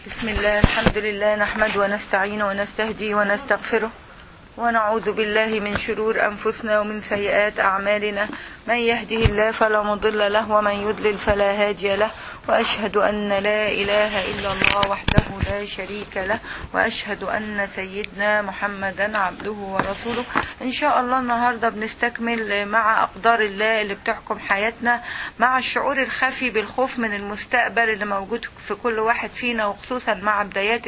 بسم الله الحمد لله نحمد ونستعين ونستهدي ونستغفره ونعوذ بالله من شرور أنفسنا ومن سيئات أعمالنا من يهده الله فلا مضل له ومن يضلل فلا هادي له وأشهد أن لا إله إلا الله وحده لا شريك له وأشهد أن سيدنا محمدا عبده ورسوله إن شاء الله النهاردة بنستكمل مع أقدار الله اللي بتحكم حياتنا مع الشعور الخفي بالخوف من المستقبل اللي موجود في كل واحد فينا وخصوصا مع بدايات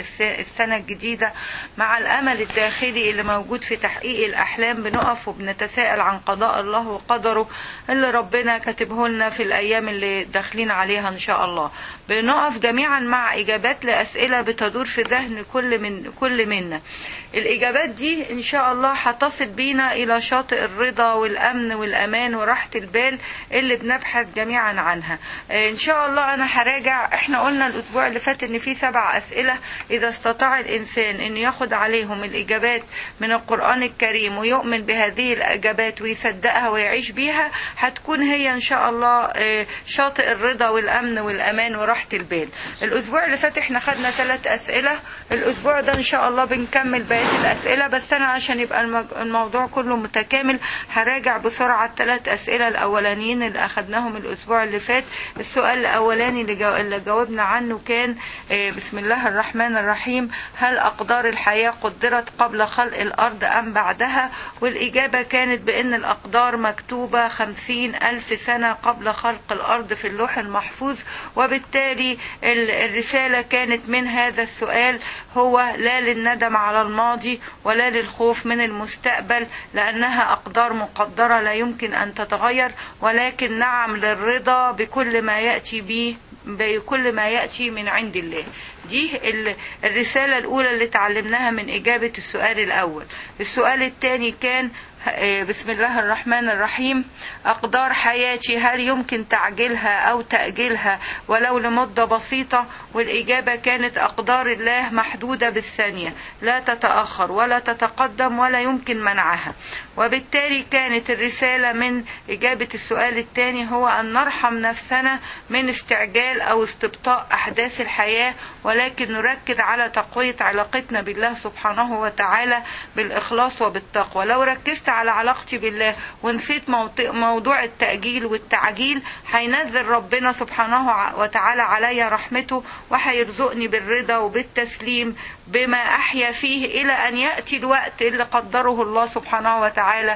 السنة الجديدة مع الأمل الداخلي اللي موجود في تحقيق الأحلام بنقف وبنتساءل عن قضاء الله وقدره اللي ربنا كاتبه لنا في الأيام اللي داخلين عليها إن شاء الله بنقف جميعا مع إجابات لأسئلة بتدور في ذهن كل من كل منا الإجابات دي إن شاء الله هتصل بينا إلى شاطئ الرضا والأمن والأمان وراحة البال اللي بنبحث جميعا عنها إن شاء الله أنا هراجع إحنا قلنا الأسبوع اللي فات إن في سبع أسئلة إذا استطاع الإنسان إنه ياخد عليهم الإجابات من القرآن الكريم ويؤمن بهذه الإجابات ويصدقها ويعيش بيها هتكون هي إن شاء الله شاطئ الرضا والأمن والأمان وراحة البال الأسبوع اللي فات إحنا خدنا ثلاث أسئلة الأسبوع ده إن شاء الله بنكمل بقية الأسئلة بس أنا عشان يبقى الموضوع كله متكامل هراجع بسرعة الثلاث أسئلة الأولانيين اللي أخدناهم الأسبوع اللي فات السؤال الأولاني اللي جاوبنا عنه كان بسم الله الرحمن الرحيم هل أقدار الحياة قدرت قبل خلق الأرض أم بعدها والإجابة كانت بأن الأقدار مكتوبة خمسين ألف سنة قبل خلق الأرض في اللوح المحفوظ وبالتالي الرسالة كانت من هذا السؤال هو لا للندم على الماضي ولا للخوف من المستقبل لأنها أقدار مقدرة لا يمكن أن تتغير ولكن نعم للرضا بكل ما يأتي به بكل ما يأتي من عند الله دي الرسالة الأولى اللي تعلمناها من إجابة السؤال الأول السؤال الثاني كان بسم الله الرحمن الرحيم أقدار حياتي هل يمكن تعجيلها أو تأجيلها ولو لمدة بسيطة والإجابة كانت أقدار الله محدودة بالثانية لا تتأخر ولا تتقدم ولا يمكن منعها وبالتالي كانت الرسالة من إجابة السؤال الثاني هو أن نرحم نفسنا من استعجال أو استبطاء أحداث الحياة ولكن نركز على تقوية علاقتنا بالله سبحانه وتعالى بالإخلاص وبالتقوى لو ركزت على علاقتي بالله ونسيت موضوع التأجيل والتعجيل هينزل ربنا سبحانه وتعالى علي رحمته وهيرزقني بالرضا وبالتسليم بما أحيا فيه إلى أن يأتي الوقت اللي قدره الله سبحانه وتعالى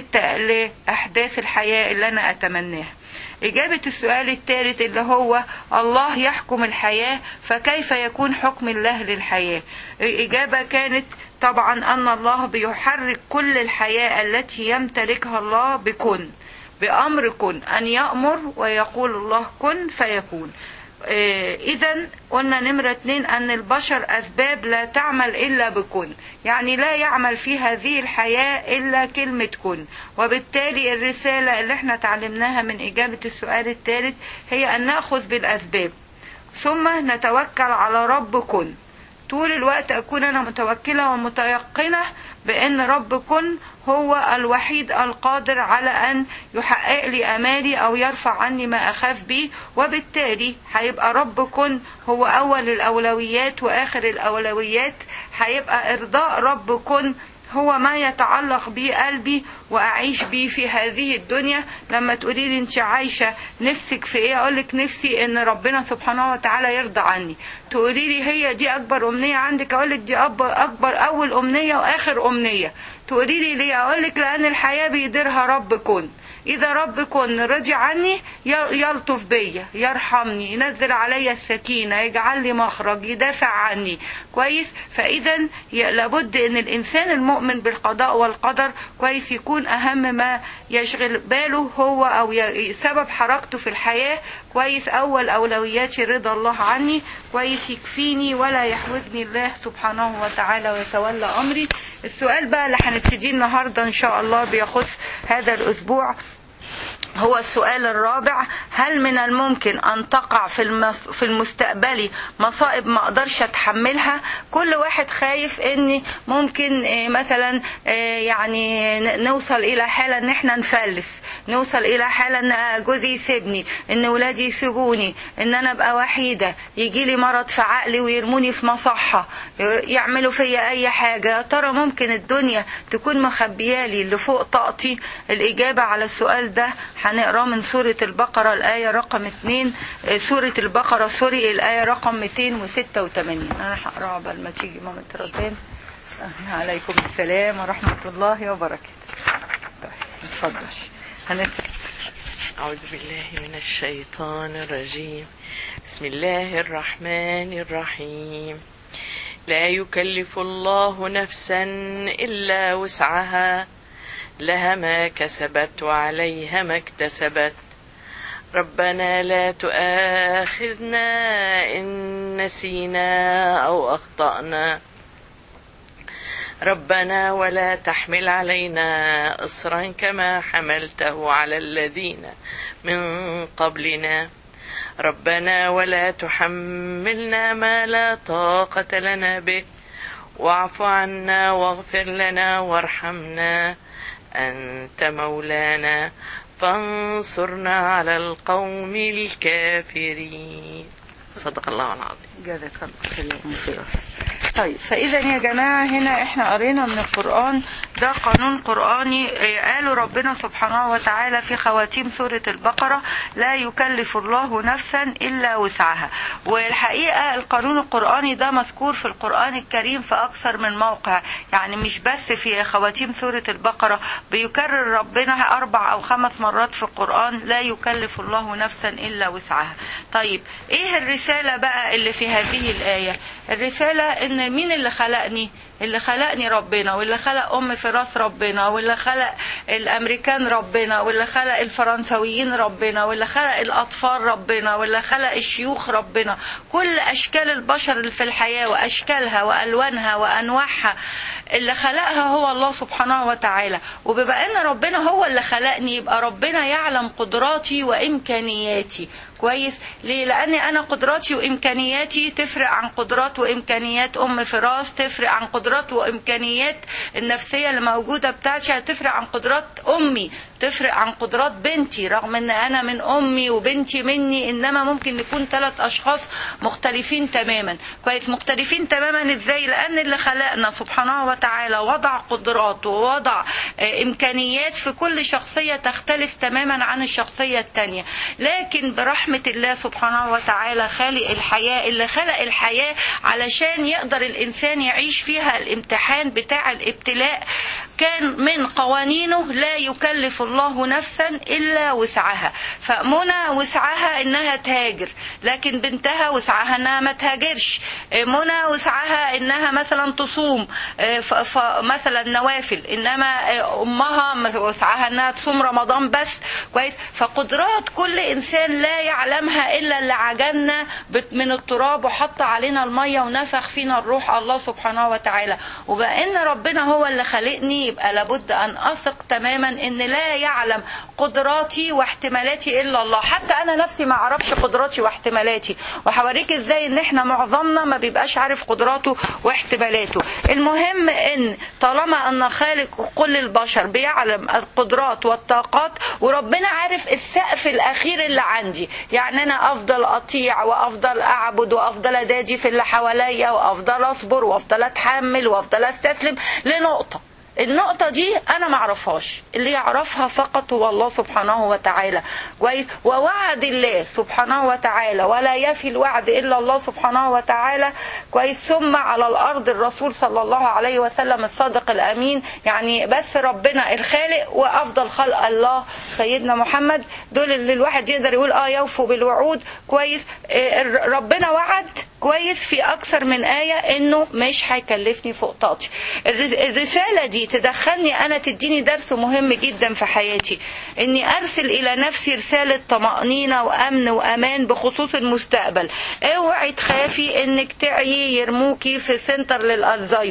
لأحداث الحياة اللي أنا أتمناها إجابة السؤال الثالث اللي هو الله يحكم الحياة فكيف يكون حكم الله للحياة إجابة كانت طبعا أن الله بيحرك كل الحياة التي يمتلكها الله بكن بأمر كن أن يأمر ويقول الله كن فيكون إذا قلنا نمرة اتنين أن البشر أسباب لا تعمل إلا بكن يعني لا يعمل في هذه الحياة إلا كلمة كن وبالتالي الرسالة اللي احنا تعلمناها من إجابة السؤال الثالث هي أن نأخذ بالأسباب ثم نتوكل على رب كن طول الوقت أكون أنا متوكلة ومتيقنة بأن رب كن هو الوحيد القادر على أن يحقق لي أمالي أو يرفع عني ما أخاف به وبالتالي هيبقى رب كن هو أول الأولويات وآخر الأولويات هيبقى إرضاء رب كن هو ما يتعلق بي قلبي واعيش بيه في هذه الدنيا لما تقولي لي انت عايشه نفسك في ايه اقول لك نفسي ان ربنا سبحانه وتعالى يرضى عني تقولي لي هي دي اكبر امنيه عندك اقول لك دي اكبر اكبر اول امنيه واخر امنيه تقولي لي ليه اقول لك لان الحياه بيديرها رب كن إذا رب كن رضي عني يلطف بيا يرحمني ينزل عليا السكينة يجعل لي مخرج يدافع عني كويس فإذا لابد أن الإنسان المؤمن بالقضاء والقدر كويس يكون أهم ما يشغل باله هو أو سبب حركته في الحياة كويس أول أولوياتي رضا الله عني كويس يكفيني ولا يحوجني الله سبحانه وتعالى ويتولى أمري السؤال بقى اللي هنبتديه النهاردة إن شاء الله بيخص هذا الأسبوع هو السؤال الرابع هل من الممكن ان تقع في المس- في المستقبل مصائب ما اقدرش اتحملها كل واحد خايف ان ممكن آه، مثلا آه، يعني ن- نوصل الى حاله ان احنا نفلس نوصل الى حاله ان جوزي يسيبني ان ولادي يسيبوني ان انا ابقى وحيده يجي لي مرض في عقلي ويرموني في مصحه يعملوا فيا اي حاجه يا ترى ممكن الدنيا تكون مخبيالي اللي فوق طاقتي الاجابه على السؤال ده هنقراه من سوره البقره الايه رقم 2 آه، سوره البقره سوري الايه رقم 286 انا هقراها قبل ما تيجي ماما ترزان عليكم السلام ورحمه الله وبركاته طيب، اتفضل هنبدأ أعوذ بالله من الشيطان الرجيم بسم الله الرحمن الرحيم لا يكلف الله نفسا إلا وسعها لها ما كسبت وعليها ما اكتسبت ربنا لا تؤاخذنا إن نسينا أو أخطأنا ربنا ولا تحمل علينا إصرا كما حملته على الذين من قبلنا ربنا ولا تحملنا ما لا طاقة لنا به واعف عنا واغفر لنا وارحمنا أنت مولانا فانصرنا على القوم الكافرين صدق الله العظيم جزاك الله خير طيب فاذا يا جماعه هنا احنا قرينا من القران ده قانون قراني آه، قالوا ربنا سبحانه وتعالى في خواتيم سوره البقره لا يكلف الله نفسا الا وسعها والحقيقه القانون القراني ده مذكور في القران الكريم في اكثر من موقع يعني مش بس في خواتيم سوره البقره بيكرر ربنا اربع او خمس مرات في القران لا يكلف الله نفسا الا وسعها طيب ايه الرساله بقى اللي في هذه الايه الرساله ان مين اللي خلقني اللي خلقني ربنا واللي خلق ام فراس ربنا واللي خلق الامريكان ربنا واللي خلق الفرنسويين ربنا واللي خلق الاطفال ربنا واللي خلق الشيوخ ربنا كل اشكال البشر اللي في الحياه واشكالها والوانها وانواعها اللي خلقها هو الله سبحانه وتعالى وبما ان ربنا هو اللي خلقني يبقى ربنا يعلم قدراتي وامكانياتي كويس ليه لان انا قدراتي وامكانياتي تفرق عن قدرات وامكانيات ام فراس تفرق عن قدرات وامكانيات النفسيه اللي موجوده بتاعتي هتفرق عن قدرات امي تفرق عن قدرات بنتي رغم ان انا من امي وبنتي مني انما ممكن نكون ثلاث اشخاص مختلفين تماما كويس مختلفين تماما ازاي لان اللي خلقنا سبحانه وتعالى وضع قدرات ووضع آه، امكانيات في كل شخصيه تختلف تماما عن الشخصيه الثانيه لكن برحمه الله سبحانه وتعالى خالق الحياه اللي خلق الحياه علشان يقدر الانسان يعيش فيها الامتحان بتاع الابتلاء كان من قوانينه لا يكلف الله نفسا الا وسعها فمنى وسعها انها تهاجر لكن بنتها وسعها انها ما تهاجرش منى وسعها انها مثلا تصوم ف- ف- مثلا نوافل انما امها وسعها انها تصوم رمضان بس كويس فقدرات كل انسان لا يعلمها الا اللي عجلنا بت- من التراب وحط علينا الميه ونفخ فينا الروح الله سبحانه وتعالى وبان ربنا هو اللي خلقني يبقى لابد ان اثق تماما ان لا يعلم قدراتي واحتمالاتي الا الله حتى انا نفسي ما اعرفش قدراتي واحتمالاتي وهوريك ازاي ان احنا معظمنا ما بيبقاش عارف قدراته واحتمالاته المهم ان طالما ان خالق كل البشر بيعلم القدرات والطاقات وربنا عارف السقف الاخير اللي عندي يعني انا افضل اطيع وافضل اعبد وافضل ادادي في اللي حواليا وافضل اصبر وافضل اتحمل وافضل استسلم لنقطه النقطة دي أنا معرفهاش اللي يعرفها فقط هو الله سبحانه وتعالى كويس ووعد الله سبحانه وتعالى ولا يفي الوعد إلا الله سبحانه وتعالى كويس ثم على الأرض الرسول صلى الله عليه وسلم الصادق الأمين يعني بس ربنا الخالق وأفضل خلق الله سيدنا محمد دول اللي الواحد يقدر يقول اه يوفوا بالوعود كويس آه، ربنا وعد كويس في اكثر من آية انه مش هيكلفني فوق طاقتي الر- الرسالة دي تدخلني انا تديني درس مهم جدا في حياتي اني ارسل الى نفسي رسالة طمأنينة وامن وامان بخصوص المستقبل اوعي تخافي انك تعي يرموكي في سنتر للالزهايمر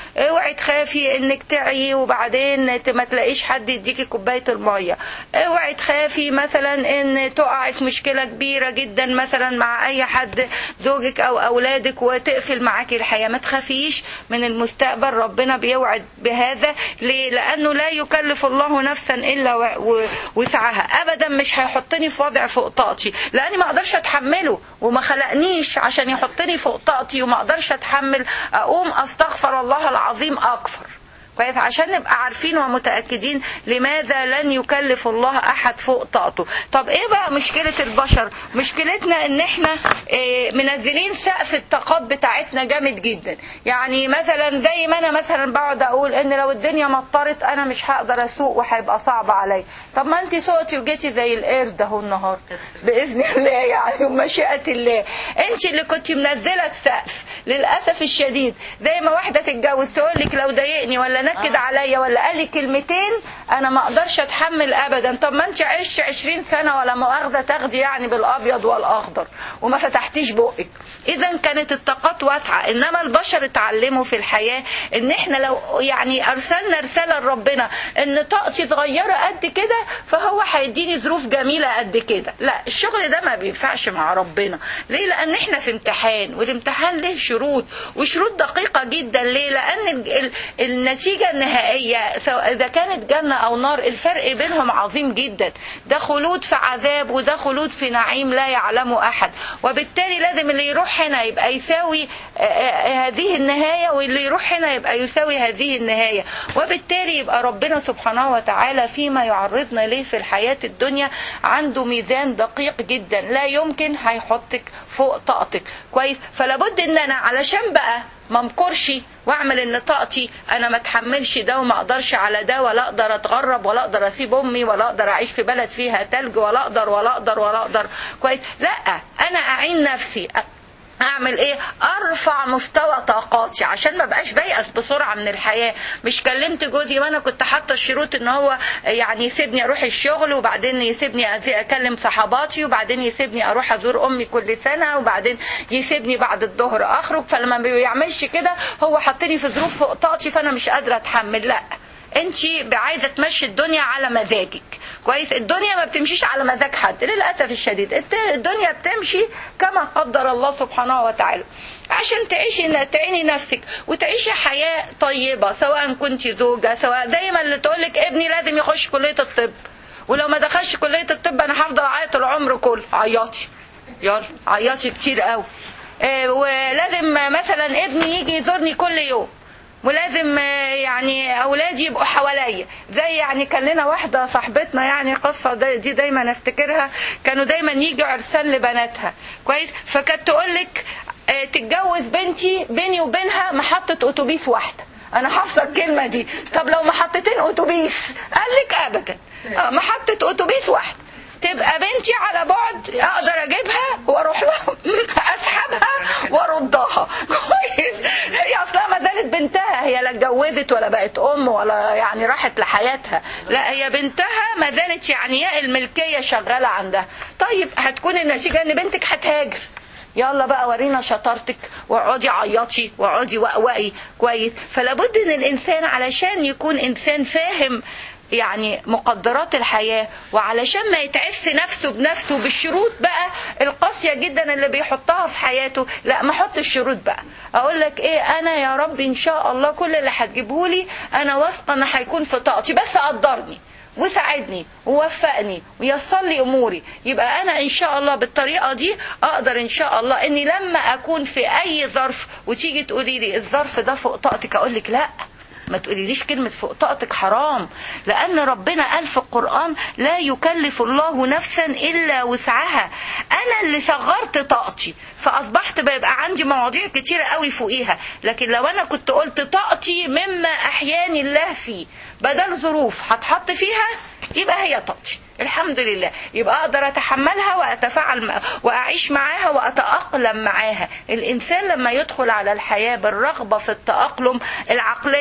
اوعي تخافي انك تعي وبعدين ت- ما تلاقيش حد يديكي كوبايه الميه اوعي تخافي مثلا ان تقعي في مشكله كبيره جدا مثلا مع اي حد زوجك او اولادك وتقفل معاكي الحياه ما تخافيش من المستقبل ربنا بيوعد بهذا ليه لانه لا يكلف الله نفسا الا و- و- وسعها ابدا مش هيحطني في وضع فوق طاقتي لاني ما اقدرش اتحمله وما خلقنيش عشان يحطني فوق طاقتي وما اقدرش اتحمل اقوم استغفر الله العظيم اكفر كويس عشان نبقى عارفين ومتأكدين لماذا لن يكلف الله أحد فوق طاقته طب إيه بقى مشكلة البشر مشكلتنا إن إحنا إيه منزلين سقف الطاقات بتاعتنا جامد جدا يعني مثلا زي ما أنا مثلا بقعد أقول إن لو الدنيا مطرت أنا مش هقدر أسوق وهيبقى صعب عليا طب ما أنت سوقتي وجيتي زي القرد أهو النهار بإذن الله يعني ومشيئة الله أنت اللي كنت منزلة السقف للأسف الشديد زي ما واحدة تتجوز تقول لك لو ضايقني ولا نكد عليا ولا قال لي كلمتين انا ما اقدرش اتحمل ابدا طب ما انت عشت 20 سنه ولا مؤاخذه تاخدي يعني بالابيض والاخضر وما فتحتيش بقك اذا كانت الطاقات واسعه انما البشر اتعلموا في الحياه ان احنا لو يعني ارسلنا رساله لربنا ان طاقتي صغيره قد كده فهو هيديني ظروف جميله قد كده لا الشغل ده ما بينفعش مع ربنا ليه لان احنا في امتحان والامتحان له شروط وشروط دقيقه جدا ليه لان ال- ال- النتيجه النهائيه سواء اذا كانت جنه او نار الفرق بينهم عظيم جدا ده خلود في عذاب وده خلود في نعيم لا يعلمه احد وبالتالي لازم اللي يروح هنا يبقى يساوي آه، آه، هذه النهايه واللي يروح هنا يبقى يساوي هذه النهايه وبالتالي يبقى ربنا سبحانه وتعالى فيما يعرضنا ليه في الحياه الدنيا عنده ميزان دقيق جدا لا يمكن هيحطك فوق طاقتك كويس فلابد ان انا علشان بقى ما امكرش واعمل ان طاقتي انا ما اتحملش ده وما اقدرش على ده ولا اقدر اتغرب ولا اقدر اسيب امي ولا اقدر اعيش في بلد فيها تلج ولا اقدر ولا اقدر ولا اقدر كويس لا انا اعين نفسي اعمل ايه ارفع مستوى طاقاتي عشان ما بقاش بيأس بسرعه من الحياه مش كلمت جوزي وانا كنت حاطه الشروط ان هو يعني يسيبني اروح الشغل وبعدين يسيبني أز- اكلم صحباتي وبعدين يسيبني اروح ازور امي كل سنه وبعدين يسيبني بعد الظهر اخرج فلما ما بيعملش كده هو حطني في ظروف فوق طاقتي فانا مش قادره اتحمل لا انت عايزه تمشي الدنيا على مزاجك كويس الدنيا ما بتمشيش على مزاج حد للاسف الشديد الت- الدنيا بتمشي كما قدر الله سبحانه وتعالى عشان تعيشي تعيني نفسك وتعيشي حياه طيبه سواء كنت زوجه سواء دايما اللي تقولك ابني لازم يخش كليه الطب ولو ما دخلش كليه الطب انا هفضل اعيط العمر كله عيطي يلا عيطي كتير قوي آه، ولازم مثلا ابني يجي يزورني كل يوم ولازم آه، يعني اولادي يبقوا حواليا زي يعني كان لنا واحده صاحبتنا يعني قصه دي, دي دايما افتكرها كانوا دايما يجوا عرسان لبناتها كويس فكانت تقول لك آه، تتجوز بنتي بيني وبينها محطه اتوبيس واحده انا حافظه الكلمه دي طب لو محطتين اتوبيس قال لك ابدا آه، محطه اتوبيس واحده تبقى بنتي على بعد اقدر اجيبها واروح لها اسحبها واردها كويس هي اصلا ما زالت بنتها هي لا اتجوزت ولا بقت ام ولا يعني راحت لحياتها لا هي بنتها ما زالت يعني يا الملكيه شغاله عندها طيب هتكون النتيجه ان بنتك هتهاجر يلا بقى ورينا شطارتك واقعدي عيطي واقعدي وقوقي كويس فلابد ان الانسان علشان يكون انسان فاهم يعني مقدرات الحياة وعلشان ما يتعس نفسه بنفسه بالشروط بقى القاسية جدا اللي بيحطها في حياته لا ما احط الشروط بقى اقول لك ايه انا يا رب ان شاء الله كل اللي هتجيبهولي انا واثقة ان هيكون في طاقتي بس قدرني وساعدني ووفقني ويسر لي اموري يبقى انا ان شاء الله بالطريقه دي اقدر ان شاء الله اني لما اكون في اي ظرف وتيجي تقولي لي الظرف ده فوق طاقتك اقول لك لا ما تقوليليش كلمة فوق طاقتك حرام لأن ربنا قال في القرآن لا يكلف الله نفسا إلا وسعها أنا اللي صغرت طاقتي فأصبحت بيبقى عندي مواضيع كتيرة قوي فوقيها لكن لو أنا كنت قلت طاقتي مما أحياني الله فيه بدل ظروف هتحط فيها يبقى هي طاقتي الحمد لله يبقى اقدر اتحملها واتفاعل مع- واعيش معاها واتاقلم معاها الانسان لما يدخل على الحياه بالرغبه في التاقلم العقليه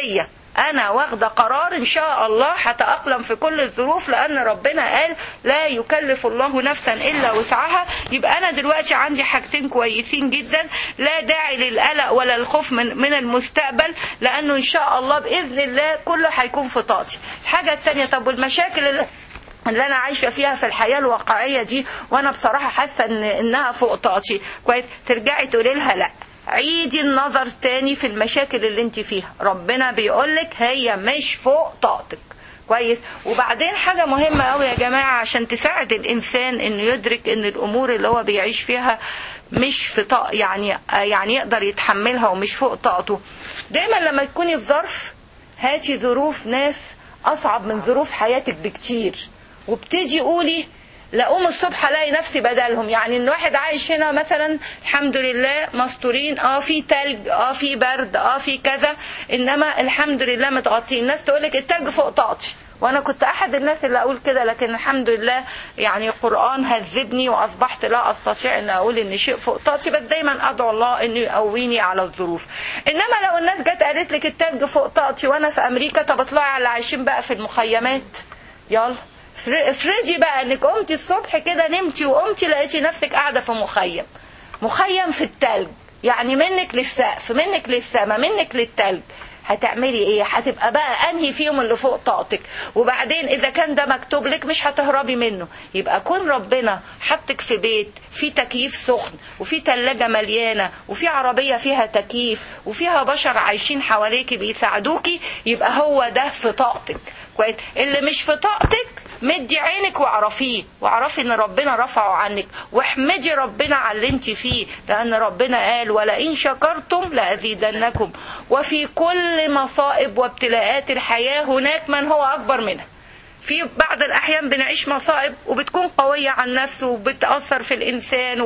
انا واخده قرار ان شاء الله هتاقلم في كل الظروف لان ربنا قال لا يكلف الله نفسا الا وسعها يبقى انا دلوقتي عندي حاجتين كويسين جدا لا داعي للقلق ولا الخوف من من المستقبل لانه ان شاء الله باذن الله كله هيكون في طاقتي الحاجه الثانيه طب والمشاكل اللي اللي انا عايشه فيها في الحياه الواقعيه دي وانا بصراحه حاسه ان انها فوق طاقتي كويس ترجعي تقولي لها لا عيدي النظر تاني في المشاكل اللي انت فيها ربنا بيقولك هي مش فوق طاقتك كويس وبعدين حاجة مهمة قوي يا جماعة عشان تساعد الإنسان إنه يدرك إن الأمور اللي هو بيعيش فيها مش في طاق يعني يعني يقدر يتحملها ومش فوق طاقته دايما لما تكوني في ظرف هاتي ظروف ناس أصعب من ظروف حياتك بكتير وابتدي قولي لاقوم الصبح الاقي نفسي بدلهم يعني ان واحد عايش هنا مثلا الحمد لله مستورين اه في تلج اه في برد اه في كذا انما الحمد لله متغطين الناس تقولك التلج فوق طاقتي وانا كنت احد الناس اللي اقول كده لكن الحمد لله يعني القران هذبني واصبحت لا استطيع ان اقول ان شيء فوق طاقتي بس دايما ادعو الله انه يقويني على الظروف انما لو الناس جت قالت لك التلج فوق طاقتي وانا في امريكا طب اطلعي على اللي عايشين بقى في المخيمات يلا افرضي بقى انك قمتي الصبح كده نمتي وقمتي لقيتي نفسك قاعده في مخيم مخيم في التلج يعني منك للسقف منك للسما منك للتلج هتعملي ايه هتبقى بقى انهي فيهم اللي فوق طاقتك وبعدين اذا كان ده مكتوب لك مش هتهربي منه يبقى كون ربنا حطك في بيت في تكييف سخن وفي تلاجة مليانة وفي عربية فيها تكييف وفيها بشر عايشين حواليكي بيساعدوكي يبقى هو ده في طاقتك كويس اللي مش في طاقتك مدي عينك واعرفيه واعرفي ان ربنا رفعه عنك واحمدي ربنا على اللي انت فيه لان ربنا قال ولئن شكرتم لازيدنكم وفي كل مصائب وابتلاءات الحياه هناك من هو اكبر منها في بعض الأحيان بنعيش مصائب وبتكون قوية على النفس وبتأثر في الإنسان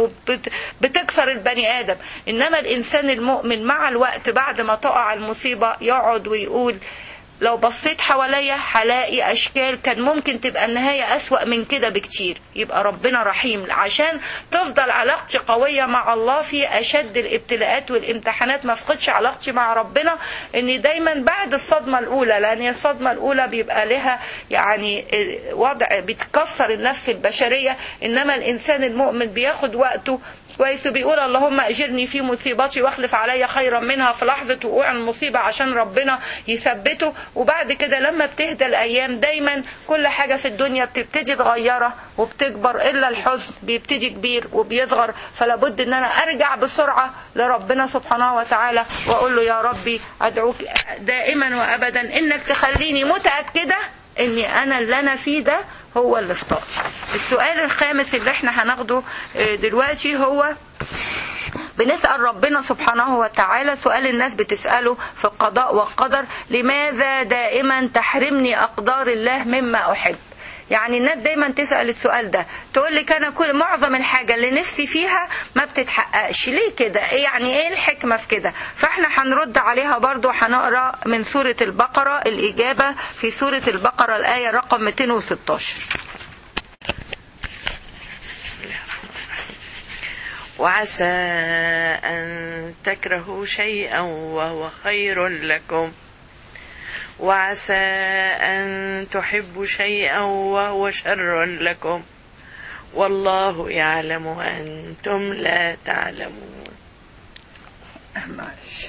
وبتكسر البني آدم إنما الإنسان المؤمن مع الوقت بعد ما تقع المصيبة يقعد ويقول لو بصيت حواليا هلاقي اشكال كان ممكن تبقى النهاية اسوأ من كده بكتير يبقى ربنا رحيم عشان تفضل علاقتي قوية مع الله في اشد الابتلاءات والامتحانات ما افقدش علاقتي مع ربنا ان دايما بعد الصدمة الاولى لان الصدمة الاولى بيبقى لها يعني وضع بتكسر النفس البشرية انما الانسان المؤمن بياخد وقته كويس وبيقول اللهم اجرني في مصيبتي واخلف علي خيرا منها في لحظه وقوع المصيبه عشان ربنا يثبته وبعد كده لما بتهدى الايام دايما كل حاجه في الدنيا بتبتدي صغيره وبتكبر الا الحزن بيبتدي كبير وبيصغر فلا بد ان انا ارجع بسرعه لربنا سبحانه وتعالى واقول له يا ربي ادعوك دائما وابدا انك تخليني متاكده اني انا اللي انا فيه ده هو اللي في طاقتي السؤال الخامس اللي احنا هناخده دلوقتي هو بنسأل ربنا سبحانه وتعالى سؤال الناس بتسأله في القضاء والقدر لماذا دائما تحرمني أقدار الله مما أحب يعني الناس دايما تسأل السؤال ده تقول لك أنا كل معظم الحاجة اللي نفسي فيها ما بتتحققش ليه كده يعني إيه الحكمة في كده فإحنا هنرد عليها برضو هنقرأ من سورة البقرة الإجابة في سورة البقرة الآية رقم 216 وعسى أن تكرهوا شيئا وهو خير لكم وعسى أن تحبوا شيئا وهو شر لكم والله يعلم وأنتم لا تعلمون معلش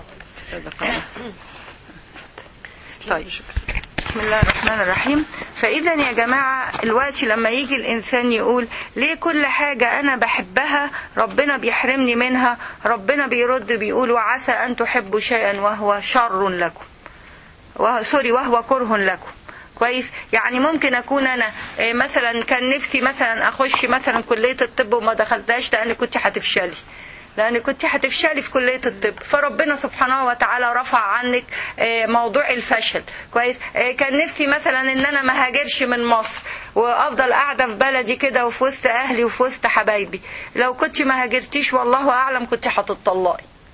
طيب بسم الله الرحمن الرحيم فإذا يا جماعة الوقت لما يجي الإنسان يقول ليه كل حاجة أنا بحبها ربنا بيحرمني منها ربنا بيرد بيقول وعسى أن تحبوا شيئا وهو شر لكم وهو سوري وهو كره لكم كويس يعني ممكن اكون انا مثلا كان نفسي مثلا اخش مثلا كليه الطب وما دخلتهاش لان كنت هتفشلي لان كنت هتفشلي في كليه الطب فربنا سبحانه وتعالى رفع عنك موضوع الفشل كويس كان نفسي مثلا ان انا ما هاجرش من مصر وافضل قاعده في بلدي كده وفي وسط اهلي وفي وسط حبايبي لو كنت ما هاجرتيش والله اعلم كنت هتطلقي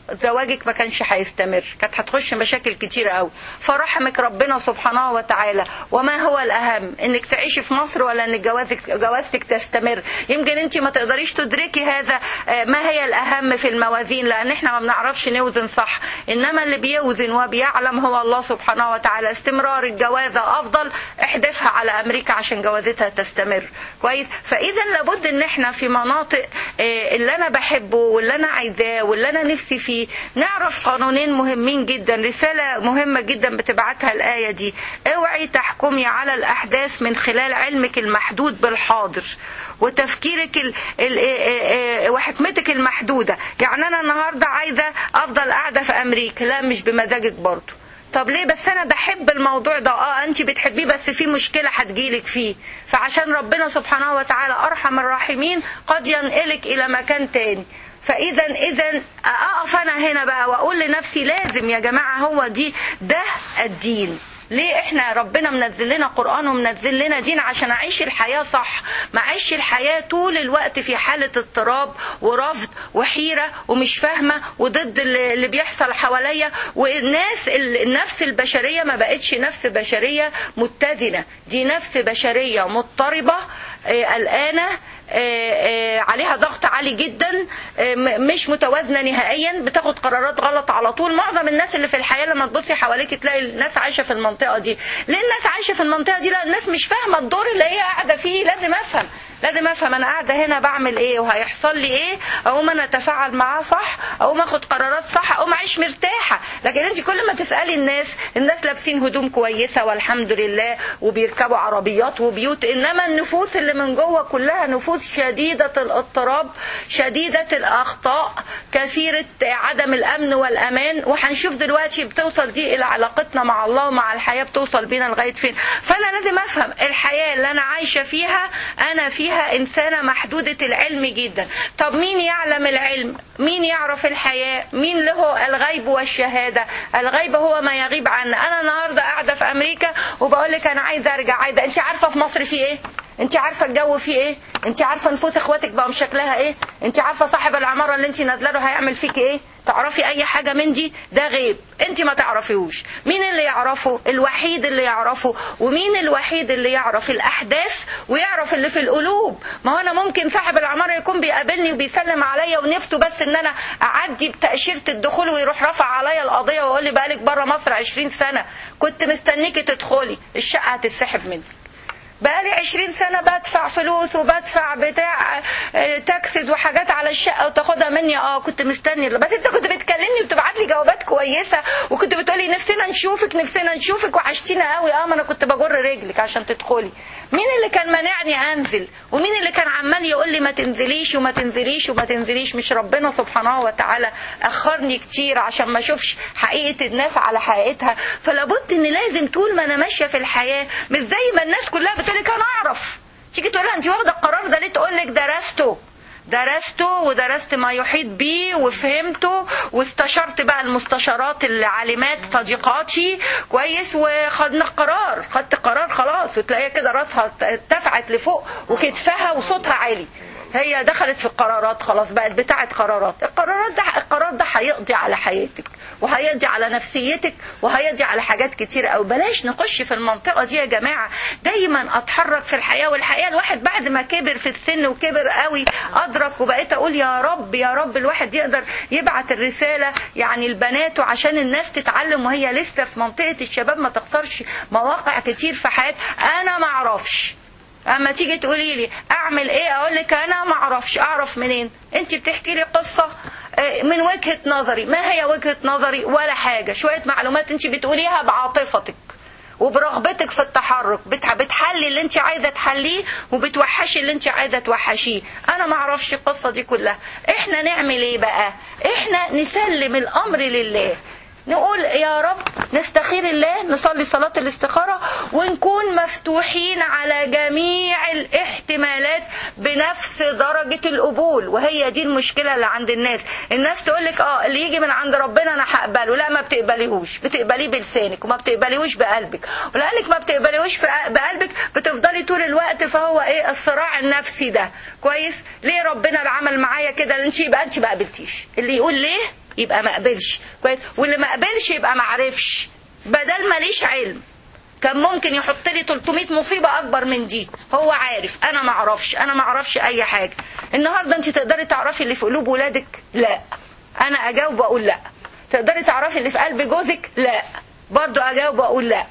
زواجك ما كانش هيستمر كانت هتخش مشاكل كتير قوي فرحمك ربنا سبحانه وتعالى وما هو الاهم انك تعيشي في مصر ولا ان جوازك جوازك تستمر يمكن انت ما تقدريش تدركي هذا آه، ما هي الاهم في الموازين لان احنا ما بنعرفش نوزن صح انما اللي بيوزن وبيعلم هو الله سبحانه وتعالى استمرار الجوازه افضل احدثها على امريكا عشان جوازتها تستمر كويس فاذا لابد ان احنا في مناطق آه، اللي انا بحبه واللي انا عايزاه واللي انا نفسي فيه نعرف قانونين مهمين جدا رساله مهمه جدا بتبعتها الايه دي اوعي تحكمي على الاحداث من خلال علمك المحدود بالحاضر وتفكيرك ال ال آه، آه، وحكمتك المحدوده يعني انا النهارده عايزه افضل قاعده في امريكا لا مش بمزاجك برضه طب ليه بس انا بحب الموضوع ده اه انت بتحبيه بس في مشكله هتجيلك فيه فعشان ربنا سبحانه وتعالى ارحم الراحمين قد ينقلك الى مكان تاني فاذا اذا اقف انا هنا بقى واقول لنفسي لازم يا جماعه هو دي ده الدين ليه احنا ربنا منزل لنا قرآن ومنزل لنا دين عشان اعيش الحياة صح ما اعيش الحياة طول الوقت في حالة اضطراب ورفض وحيرة ومش فاهمة وضد اللي اللي بيحصل حواليا والناس النفس البشرية ما بقتش نفس بشرية متزنة دي نفس بشرية مضطربة آه، قلقانة آه، آه، عليها ضغط عالي جدا آه، م- مش متوازنه نهائيا بتاخد قرارات غلط على طول معظم الناس اللي في الحياه لما تبصي حواليك تلاقي الناس عايشه في المنطقه دي ليه الناس عايشه في المنطقه دي لا الناس مش فاهمه الدور اللي هي قاعده فيه لازم افهم لازم افهم انا قاعده هنا بعمل ايه وهيحصل لي ايه اقوم انا اتفاعل معاه صح اقوم اخد قرارات صح اقوم اعيش مرتاحه لكن انت كل ما تسالي الناس الناس لابسين هدوم كويسه والحمد لله وبيركبوا عربيات وبيوت انما النفوس اللي من جوه كلها نفوس شديده الاضطراب شديده الاخطاء كثيره عدم الامن والامان وهنشوف دلوقتي بتوصل دي الى علاقتنا مع الله ومع الحياه بتوصل بينا لغايه فين فانا لازم افهم الحياه اللي انا عايشه فيها انا فيها انسانه محدوده العلم جدا طب مين يعلم العلم مين يعرف الحياه مين له الغيب والشهاده الغيب هو ما يغيب عنا انا النهارده قاعده في امريكا وبقول لك انا عايزه ارجع عايزه انت عارفه في مصر في ايه انت عارفه الجو فيه ايه انت عارفه نفوس اخواتك بقى شكلها ايه انت عارفه صاحب العماره اللي انت نازله له هيعمل فيك ايه تعرفي اي حاجه من دي ده غيب انت ما تعرفيهوش مين اللي يعرفه الوحيد اللي يعرفه ومين الوحيد اللي يعرف الاحداث ويعرف اللي في القلوب ما هو انا ممكن صاحب العماره يكون بيقابلني وبيسلم عليا ونفته بس ان انا اعدي بتاشيره الدخول ويروح رافع عليا القضيه ويقول لي بقالك بره مصر 20 سنه كنت مستنيكي تدخلي الشقه هتتسحب مني بقالي 20 سنة بدفع فلوس وبدفع بتاع آه، تاكسد وحاجات على الشقة وتاخدها مني اه كنت مستني بس انت كنت بتكلمني وبتبعت لي جوابات كويسة وكنت بتقولي نفسنا نشوفك نفسنا نشوفك وحشتينا قوي اه ما انا كنت بجر رجلك عشان تدخلي مين اللي كان مانعني انزل ومين اللي كان عمال يقول لي ما تنزليش وما تنزليش وما تنزليش مش ربنا سبحانه وتعالى اخرني كتير عشان ما اشوفش حقيقة الناس على حقيقتها فلابد ان لازم طول ما انا ماشية في الحياة مش زي ما الناس كلها بتقولك انا اعرف تيجي تقول لها انت واخده القرار ده ليه تقول لك درسته درسته ودرست ما يحيط بيه وفهمته واستشرت بقى المستشارات العالمات صديقاتي كويس وخدنا القرار خدت قرار خلاص وتلاقيها كده راسها ارتفعت لفوق وكتفها وصوتها عالي هي دخلت في القرارات خلاص بقت بتاعه قرارات القرارات ده القرار ده هيقضي على حياتك وهيقضي على نفسيتك وهيقضي على حاجات كتير قوي بلاش نخش في المنطقه دي يا جماعه دايما اتحرك في الحياه والحقيقه الواحد بعد ما كبر في السن وكبر قوي ادرك وبقيت اقول يا رب يا رب الواحد يقدر يبعت الرساله يعني لبناته عشان الناس تتعلم وهي لسه في منطقه الشباب ما تخسرش مواقع كتير في حياتها انا ما اعرفش اما تيجي تقولي لي اعمل ايه اقول لك انا ما اعرفش اعرف منين انت بتحكي لي قصه آه، من وجهه نظري ما هي وجهه نظري ولا حاجه شويه معلومات انت بتقوليها بعاطفتك وبرغبتك في التحرك بتح- بتحلي اللي انت عايزه تحليه وبتوحشي اللي انت عايزه توحشيه انا ما اعرفش القصه دي كلها احنا نعمل ايه بقى احنا نسلم الامر لله نقول يا رب نستخير الله نصلي صلاة الاستخارة ونكون مفتوحين على جميع الاحتمالات بنفس درجة القبول وهي دي المشكلة اللي عند الناس الناس تقول لك اه اللي يجي من عند ربنا انا هقبله لا ما بتقبليهوش بتقبليه بلسانك وما بتقبليهوش بقلبك ولانك ما بتقبليهوش في- بقلبك بتفضلي طول الوقت فهو ايه الصراع النفسي ده كويس ليه ربنا عمل معايا كده انت يبقى انت ما قبلتيش اللي يقول ليه يبقى ما قبلش كويس واللي ما قبلش يبقى ما عرفش بدل ماليش علم كان ممكن يحط لي 300 مصيبه اكبر من دي هو عارف انا ما اعرفش انا ما اعرفش اي حاجه النهارده انت تقدري تعرفي اللي في قلوب ولادك لا انا اجاوب واقول لا تقدري تعرفي اللي في قلب جوزك لا برضو اجاوب واقول لا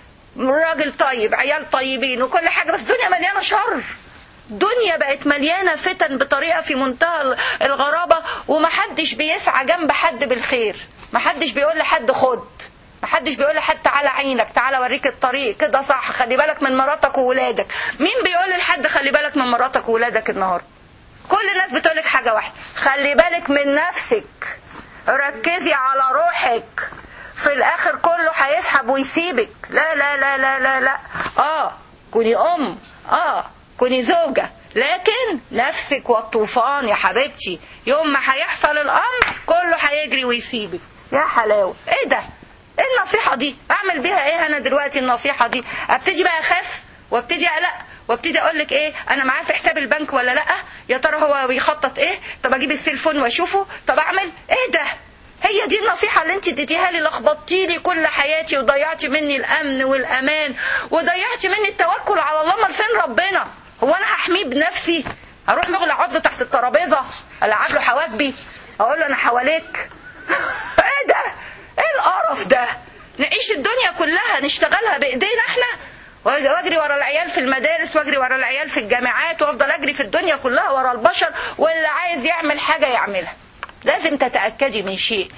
راجل طيب عيال طيبين وكل حاجه بس الدنيا مليانه شر الدنيا بقت مليانه فتن بطريقه في منتهى الغرابه ومحدش بيسعى جنب حد بالخير محدش بيقول لحد خد محدش بيقول لحد تعالى عينك تعالى اوريك الطريق كده صح خلي بالك من مراتك وولادك مين بيقول لحد خلي بالك من مراتك وولادك النهارده كل الناس بتقولك حاجه واحده خلي بالك من نفسك ركزي على روحك في الاخر كله هيسحب ويسيبك لا لا لا لا لا لا اه كوني ام اه كوني زوجة لكن نفسك والطوفان يا حبيبتي يوم ما هيحصل الامر كله هيجري ويسيبك يا حلاوة ايه ده ايه النصيحة دي اعمل بيها ايه انا دلوقتي النصيحة دي ابتدي بقى اخاف وابتدي اقلق وابتدي اقول لك ايه انا معاه في حساب البنك ولا لا يا ترى هو بيخطط ايه طب اجيب التليفون واشوفه طب اعمل ايه ده هي دي النصيحة اللي انت اديتيها لي لخبطتي لي كل حياتي وضيعتي مني الامن والامان وضيعتي مني التوكل على الله امال فين ربنا هو انا هحميه بنفسي اروح نغلى عضله تحت الترابيزه العب له حواجبي اقول له انا حواليك ايه ده ايه القرف ده نعيش الدنيا كلها نشتغلها بايدينا احنا واجري ورا العيال في المدارس واجري ورا العيال في الجامعات وافضل اجري في الدنيا كلها ورا البشر واللي عايز يعمل حاجه يعملها لازم تتاكدي من شيء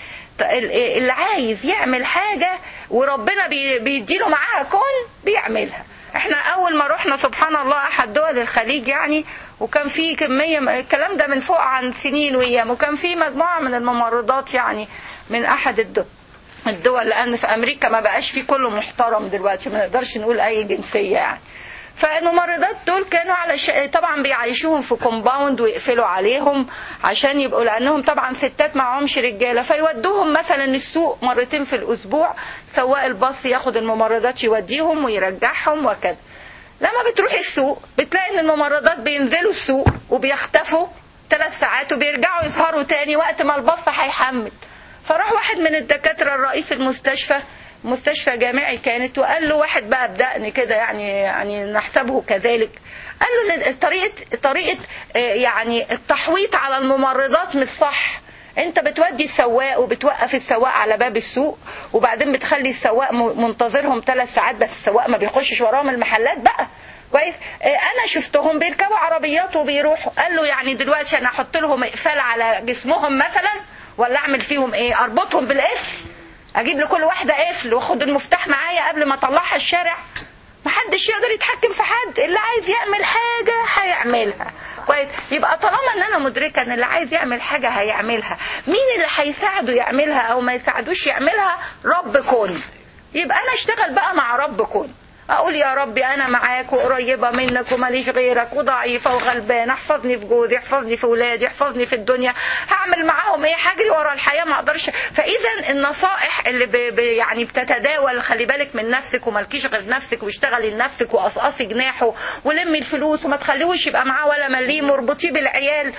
اللي عايز يعمل حاجه وربنا بيديله معاها كون بيعملها احنا اول ما رحنا سبحان الله احد دول الخليج يعني وكان في كميه الكلام ده من فوق عن سنين وايام وكان في مجموعه من الممرضات يعني من احد الدول الدول لان في امريكا ما بقاش في كله محترم دلوقتي ما نقدرش نقول اي جنسيه يعني فالممرضات دول كانوا على ش... طبعا بيعيشوهم في كومباوند ويقفلوا عليهم عشان يبقوا لانهم طبعا ستات معهمش رجاله فيودوهم مثلا السوق مرتين في الاسبوع سواق الباص ياخد الممرضات يوديهم ويرجعهم وكذا لما بتروحي السوق بتلاقي ان الممرضات بينزلوا السوق وبيختفوا ثلاث ساعات وبيرجعوا يظهروا تاني وقت ما الباص هيحمل فراح واحد من الدكاتره الرئيس المستشفى مستشفى جامعي كانت وقال له واحد بقى بدقن كده يعني يعني نحسبه كذلك قال له طريقه طريقه يعني التحويط على الممرضات مش صح انت بتودي السواق وبتوقف السواق على باب السوق وبعدين بتخلي السواق منتظرهم ثلاث ساعات بس السواق ما بيخشش وراهم المحلات بقى كويس انا شفتهم بيركبوا عربيات وبيروحوا قال له يعني دلوقتي انا احط لهم اقفال على جسمهم مثلا ولا اعمل فيهم ايه اربطهم بالقفل اجيب لكل واحده قفل واخد المفتاح معايا قبل ما اطلعها الشارع محدش يقدر يتحكم في حد اللي عايز يعمل حاجة هيعملها كويس يبقى طالما ان انا مدركة ان اللي عايز يعمل حاجة هيعملها مين اللي هيساعده يعملها او ما يساعدوش يعملها رب كون يبقى انا اشتغل بقى مع رب كون اقول يا ربي انا معاك وقريبه منك وماليش غيرك وضعيفه وغلبانه احفظني في جوزي احفظني في ولادي احفظني في الدنيا هعمل معاهم ايه هجري ورا الحياه ما اقدرش فاذا النصائح اللي ب... ب... يعني بتتداول خلي بالك من نفسك ومالكيش غير نفسك واشتغلي لنفسك وقصقصي جناحه ولمي الفلوس وما تخليهوش يبقى معاه ولا مليم واربطيه بالعيال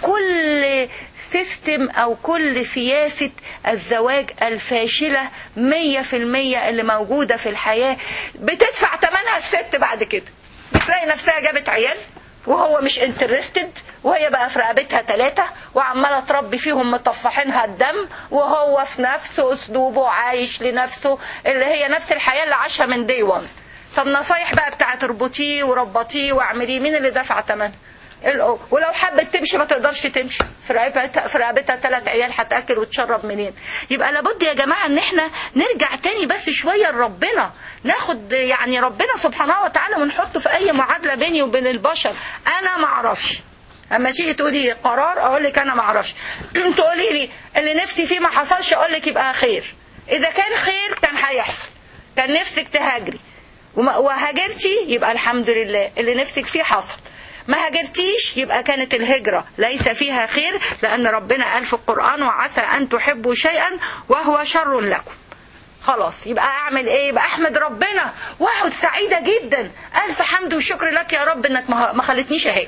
وكل سيستم او كل سياسة الزواج الفاشلة مية في المية اللي موجودة في الحياة بتدفع ثمنها الست بعد كده بتلاقي نفسها جابت عيال وهو مش انترستد وهي بقى في رقبتها ثلاثة وعمالة تربي فيهم مطفحينها الدم وهو في نفس اسلوبه عايش لنفسه اللي هي نفس الحياة اللي عاشها من دي 1 طب نصايح بقى بتاعت اربطيه وربطيه واعمليه مين اللي دفع ثمنها الأم ولو حبت تمشي ما تقدرش تمشي في رقبتها في رقبتها ثلاث عيال هتاكل وتشرب منين يبقى لابد يا جماعه ان احنا نرجع تاني بس شويه لربنا ناخد يعني ربنا سبحانه وتعالى ونحطه في اي معادله بيني وبين البشر انا ما اعرفش اما تيجي تقولي قرار اقول لك انا ما اعرفش تقولي لي اللي نفسي فيه ما حصلش اقول لك يبقى خير اذا كان خير كان هيحصل كان نفسك تهاجري وهاجرتي يبقى الحمد لله اللي نفسك فيه حصل ما هاجرتيش يبقى كانت الهجرة ليس فيها خير لأن ربنا قال في القرآن وعسى أن تحبوا شيئا وهو شر لكم خلاص يبقى اعمل ايه يبقى احمد ربنا واقعد سعيده جدا الف حمد وشكر لك يا رب انك ما خلتنيش اهاجر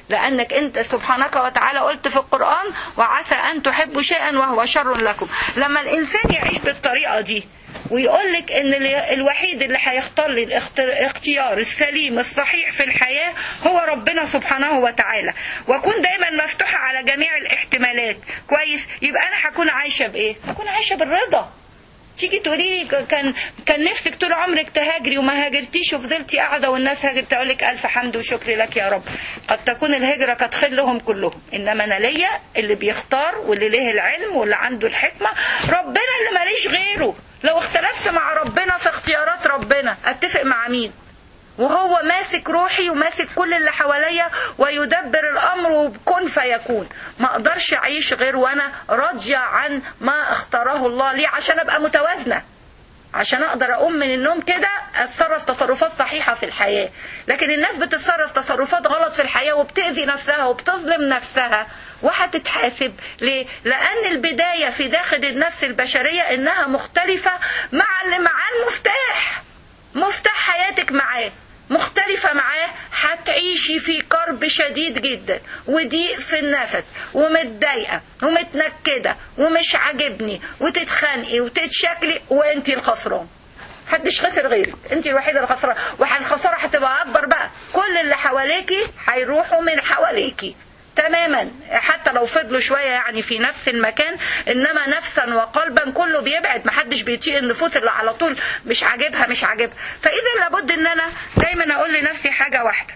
لانك انت سبحانك وتعالى قلت في القران وعسى ان تحبوا شيئا وهو شر لكم لما الانسان يعيش بالطريقه دي ويقول لك ان ال- الوحيد اللي هيختار لي الاخت- الاختيار السليم الصحيح في الحياه هو ربنا سبحانه وتعالى واكون دايما مفتوحه على جميع الاحتمالات كويس يبقى انا هكون عايشه بايه هكون عايشه بالرضا تيجي تقولي لي كان كان نفسك طول عمرك تهاجري وما هاجرتيش وفضلتي قاعده والناس هاجرت اقول لك الف حمد وشكر لك يا رب قد تكون الهجره قد خلهم كلهم انما انا ليا اللي بيختار واللي له العلم واللي عنده الحكمه ربنا اللي ماليش غيره لو اختلفت مع ربنا في اختيارات ربنا اتفق مع مين وهو ماسك روحي وماسك كل اللي حواليا ويدبر الامر وبكن فيكون ما اقدرش اعيش غير وانا راضيه عن ما اختاره الله لي عشان ابقى متوازنه عشان اقدر اقوم من النوم كده اتصرف تصرفات صحيحه في الحياه لكن الناس بتتصرف تصرفات غلط في الحياه وبتاذي نفسها وبتظلم نفسها وهتتحاسب ليه؟ لأن البداية في داخل النفس البشرية إنها مختلفة مع اللي معاه المفتاح مفتاح حياتك معاه مختلفة معاه هتعيشي في كرب شديد جدا وضيق في النفس ومتضايقة ومتنكدة ومش عاجبني وتتخانقي وتتشكلي وانت الخسران محدش خسر غيرك انت الوحيده اللي خسرانه والخساره هتبقى اكبر بقى كل اللي حواليكي هيروحوا من حواليكي تماما حتى لو فضلوا شويه يعني في نفس المكان انما نفسا وقلبا كله بيبعد محدش بيطيق النفوس اللي على طول مش عاجبها مش عاجبها فاذا لابد ان انا دايما اقول لنفسي حاجه واحده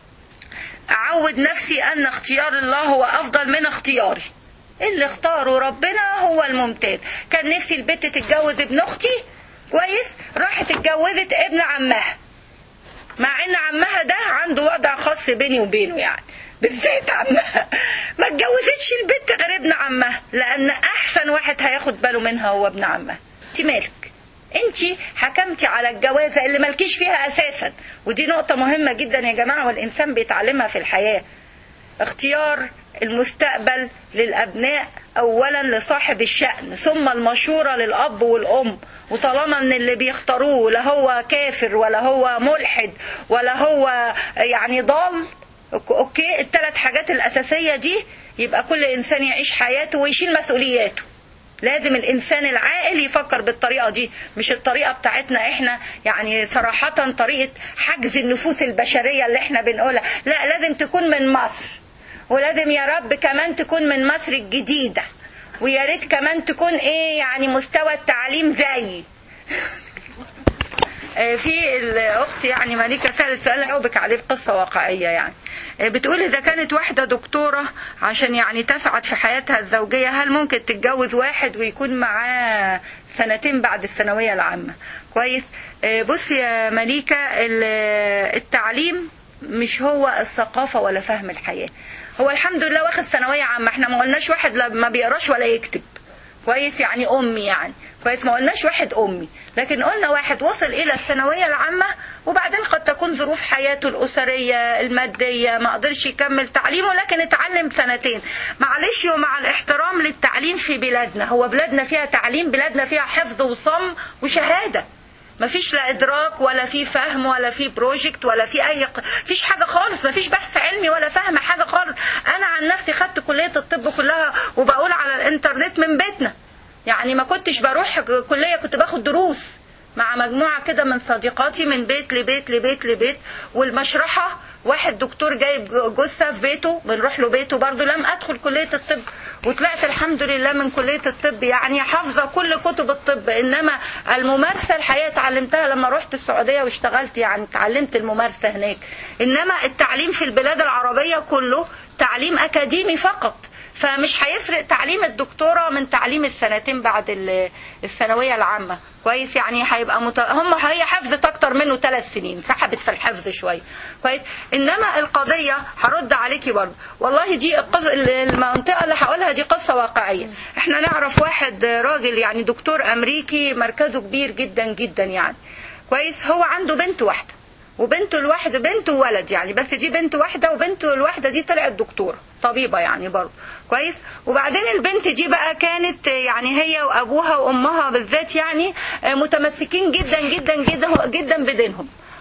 اعود نفسي ان اختيار الله هو افضل من اختياري اللي اختاره ربنا هو الممتاز كان نفسي البنت تتجوز ابن اختي كويس راحت اتجوزت ابن عمها مع ان عمها ده عنده وضع خاص بيني وبينه يعني بالذات عمها ما اتجوزتش البنت غير ابن عمها لان احسن واحد هياخد باله منها هو ابن عمها انت مالك انت حكمتي على الجوازه اللي مالكيش فيها اساسا ودي نقطه مهمه جدا يا جماعه والانسان بيتعلمها في الحياه اختيار المستقبل للأبناء أولا لصاحب الشأن ثم المشورة للأب والأم وطالما ان اللي بيختاروه لا هو كافر ولا هو ملحد ولا هو يعني ضال اوكي الثلاث حاجات الأساسية دي يبقى كل إنسان يعيش حياته ويشيل مسؤولياته لازم الانسان العاقل يفكر بالطريقه دي مش الطريقه بتاعتنا احنا يعني صراحه طريقه حجز النفوس البشريه اللي احنا بنقولها لا لازم تكون من مصر ولازم يا رب كمان تكون من مصر الجديده ويا ريت كمان تكون ايه يعني مستوى التعليم زيي في الاخت يعني مليكه سالت سؤال اجاوبك عليه بقصه واقعيه يعني بتقول اذا كانت واحده دكتوره عشان يعني تسعد في حياتها الزوجيه هل ممكن تتجوز واحد ويكون معاه سنتين بعد الثانويه العامه كويس بصي يا مليكه التعليم مش هو الثقافه ولا فهم الحياه هو الحمد لله واخد ثانويه عامه احنا ما قلناش واحد ما بيقراش ولا يكتب كويس يعني امي يعني كويس ما قلناش واحد امي لكن قلنا واحد وصل الى الثانويه العامه وبعدين قد تكون ظروف حياته الاسريه الماديه ما قدرش يكمل تعليمه لكن اتعلم سنتين معلش ومع الاحترام للتعليم في بلادنا هو بلادنا فيها تعليم بلادنا فيها حفظ وصم وشهاده مفيش لا ادراك ولا في فهم ولا في بروجكت ولا في اي فيش حاجه خالص مفيش بحث علمي ولا فهم حاجه خالص انا عن نفسي خدت كليه الطب كلها وبقول على الانترنت من بيتنا يعني ما كنتش بروح كليه كنت باخد دروس مع مجموعه كده من صديقاتي من بيت لبيت لبيت لبيت والمشرحه واحد دكتور جايب جثه في بيته بنروح له بيته برضه لم ادخل كليه الطب وطلعت الحمد لله من كلية الطب يعني حافظة كل كتب الطب إنما الممارسة الحقيقة اتعلمتها لما رحت السعودية واشتغلت يعني اتعلمت الممارسة هناك إنما التعليم في البلاد العربية كله تعليم أكاديمي فقط فمش هيفرق تعليم الدكتورة من تعليم السنتين بعد الثانوية العامة كويس يعني هيبقى مت... هم هي حفظت اكتر منه ثلاث سنين سحبت في الحفظ شويه كويس انما القضيه هرد عليكي برضه والله دي القص... المنطقه اللي هقولها دي قصه واقعيه احنا نعرف واحد راجل يعني دكتور امريكي مركزه كبير جدا جدا يعني كويس هو عنده بنت واحده وبنته الواحده بنت وولد يعني بس دي بنت واحده وبنته الواحده دي طلعت دكتوره طبيبه يعني برضه كويس وبعدين البنت دي بقى كانت يعني هي وابوها وامها بالذات يعني متمسكين جدا جدا جدا جدا بدينهم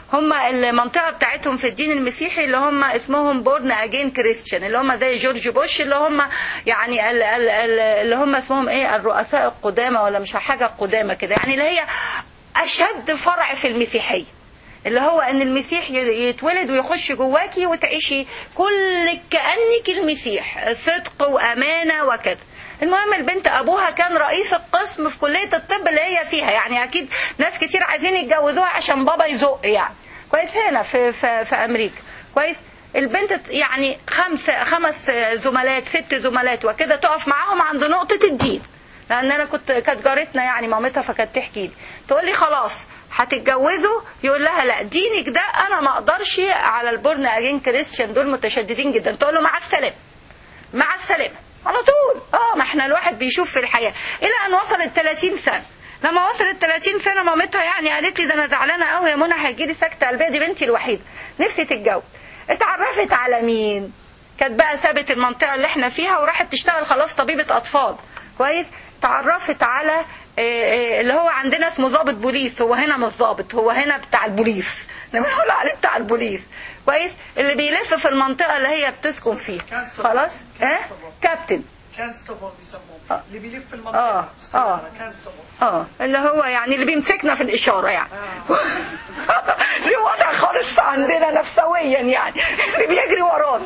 هم المنطقة بتاعتهم في الدين المسيحي اللي هم اسمهم بورن اجين كريستيان اللي هم زي جورج بوش اللي هم يعني ال- ال- ال- اللي هم اسمهم ايه الرؤساء القدامى ولا مش حاجة قدامى كده يعني اللي هي اشد فرع في المسيحية اللي هو ان المسيح ي- يتولد ويخش جواكي وتعيشي كل كأنك المسيح صدق وامانة وكذا المهم البنت ابوها كان رئيس القسم في كلية الطب اللي هي فيها يعني اكيد ناس كتير عايزين يتجوزوها عشان بابا يزق يعني كويس هنا في, في, في امريكا كويس البنت يعني خمس خمس زملات ست زملات وكده تقف معاهم عند نقطة الدين لان انا كنت كانت جارتنا يعني مامتها فكانت تحكي لي تقول لي خلاص هتتجوزوا يقول لها لا دينك ده انا ما اقدرش على البورن اجين كريستيان دول متشددين جدا تقول له مع السلامه مع السلامه على طول اه ما احنا الواحد بيشوف في الحياه الى ان وصلت 30 سنه لما وصلت 30 سنه مامتها يعني قالت لي ده انا زعلانه قوي يا منى هيجي لي سكته قلبيه دي بنتي الوحيده نفسي تتجوز اتعرفت على مين كانت بقى سابت المنطقه اللي احنا فيها وراحت تشتغل خلاص طبيبه اطفال كويس تعرفت على آه، آه، اللي هو عندنا اسمه ضابط بوليس هو هنا مش ضابط هو هنا بتاع البوليس لما نقول عليه بتاع البوليس كويس اللي بيلف في المنطقه اللي هي بتسكن فيها خلاص اه كابتن كانستوبل بيسموه آه. اللي بيلف في آه. المنطقة آه. كانستوبل اه اللي هو يعني اللي بيمسكنا في الإشارة يعني ليه وضع خالص عندنا نفسويا يعني اللي بيجري ورانا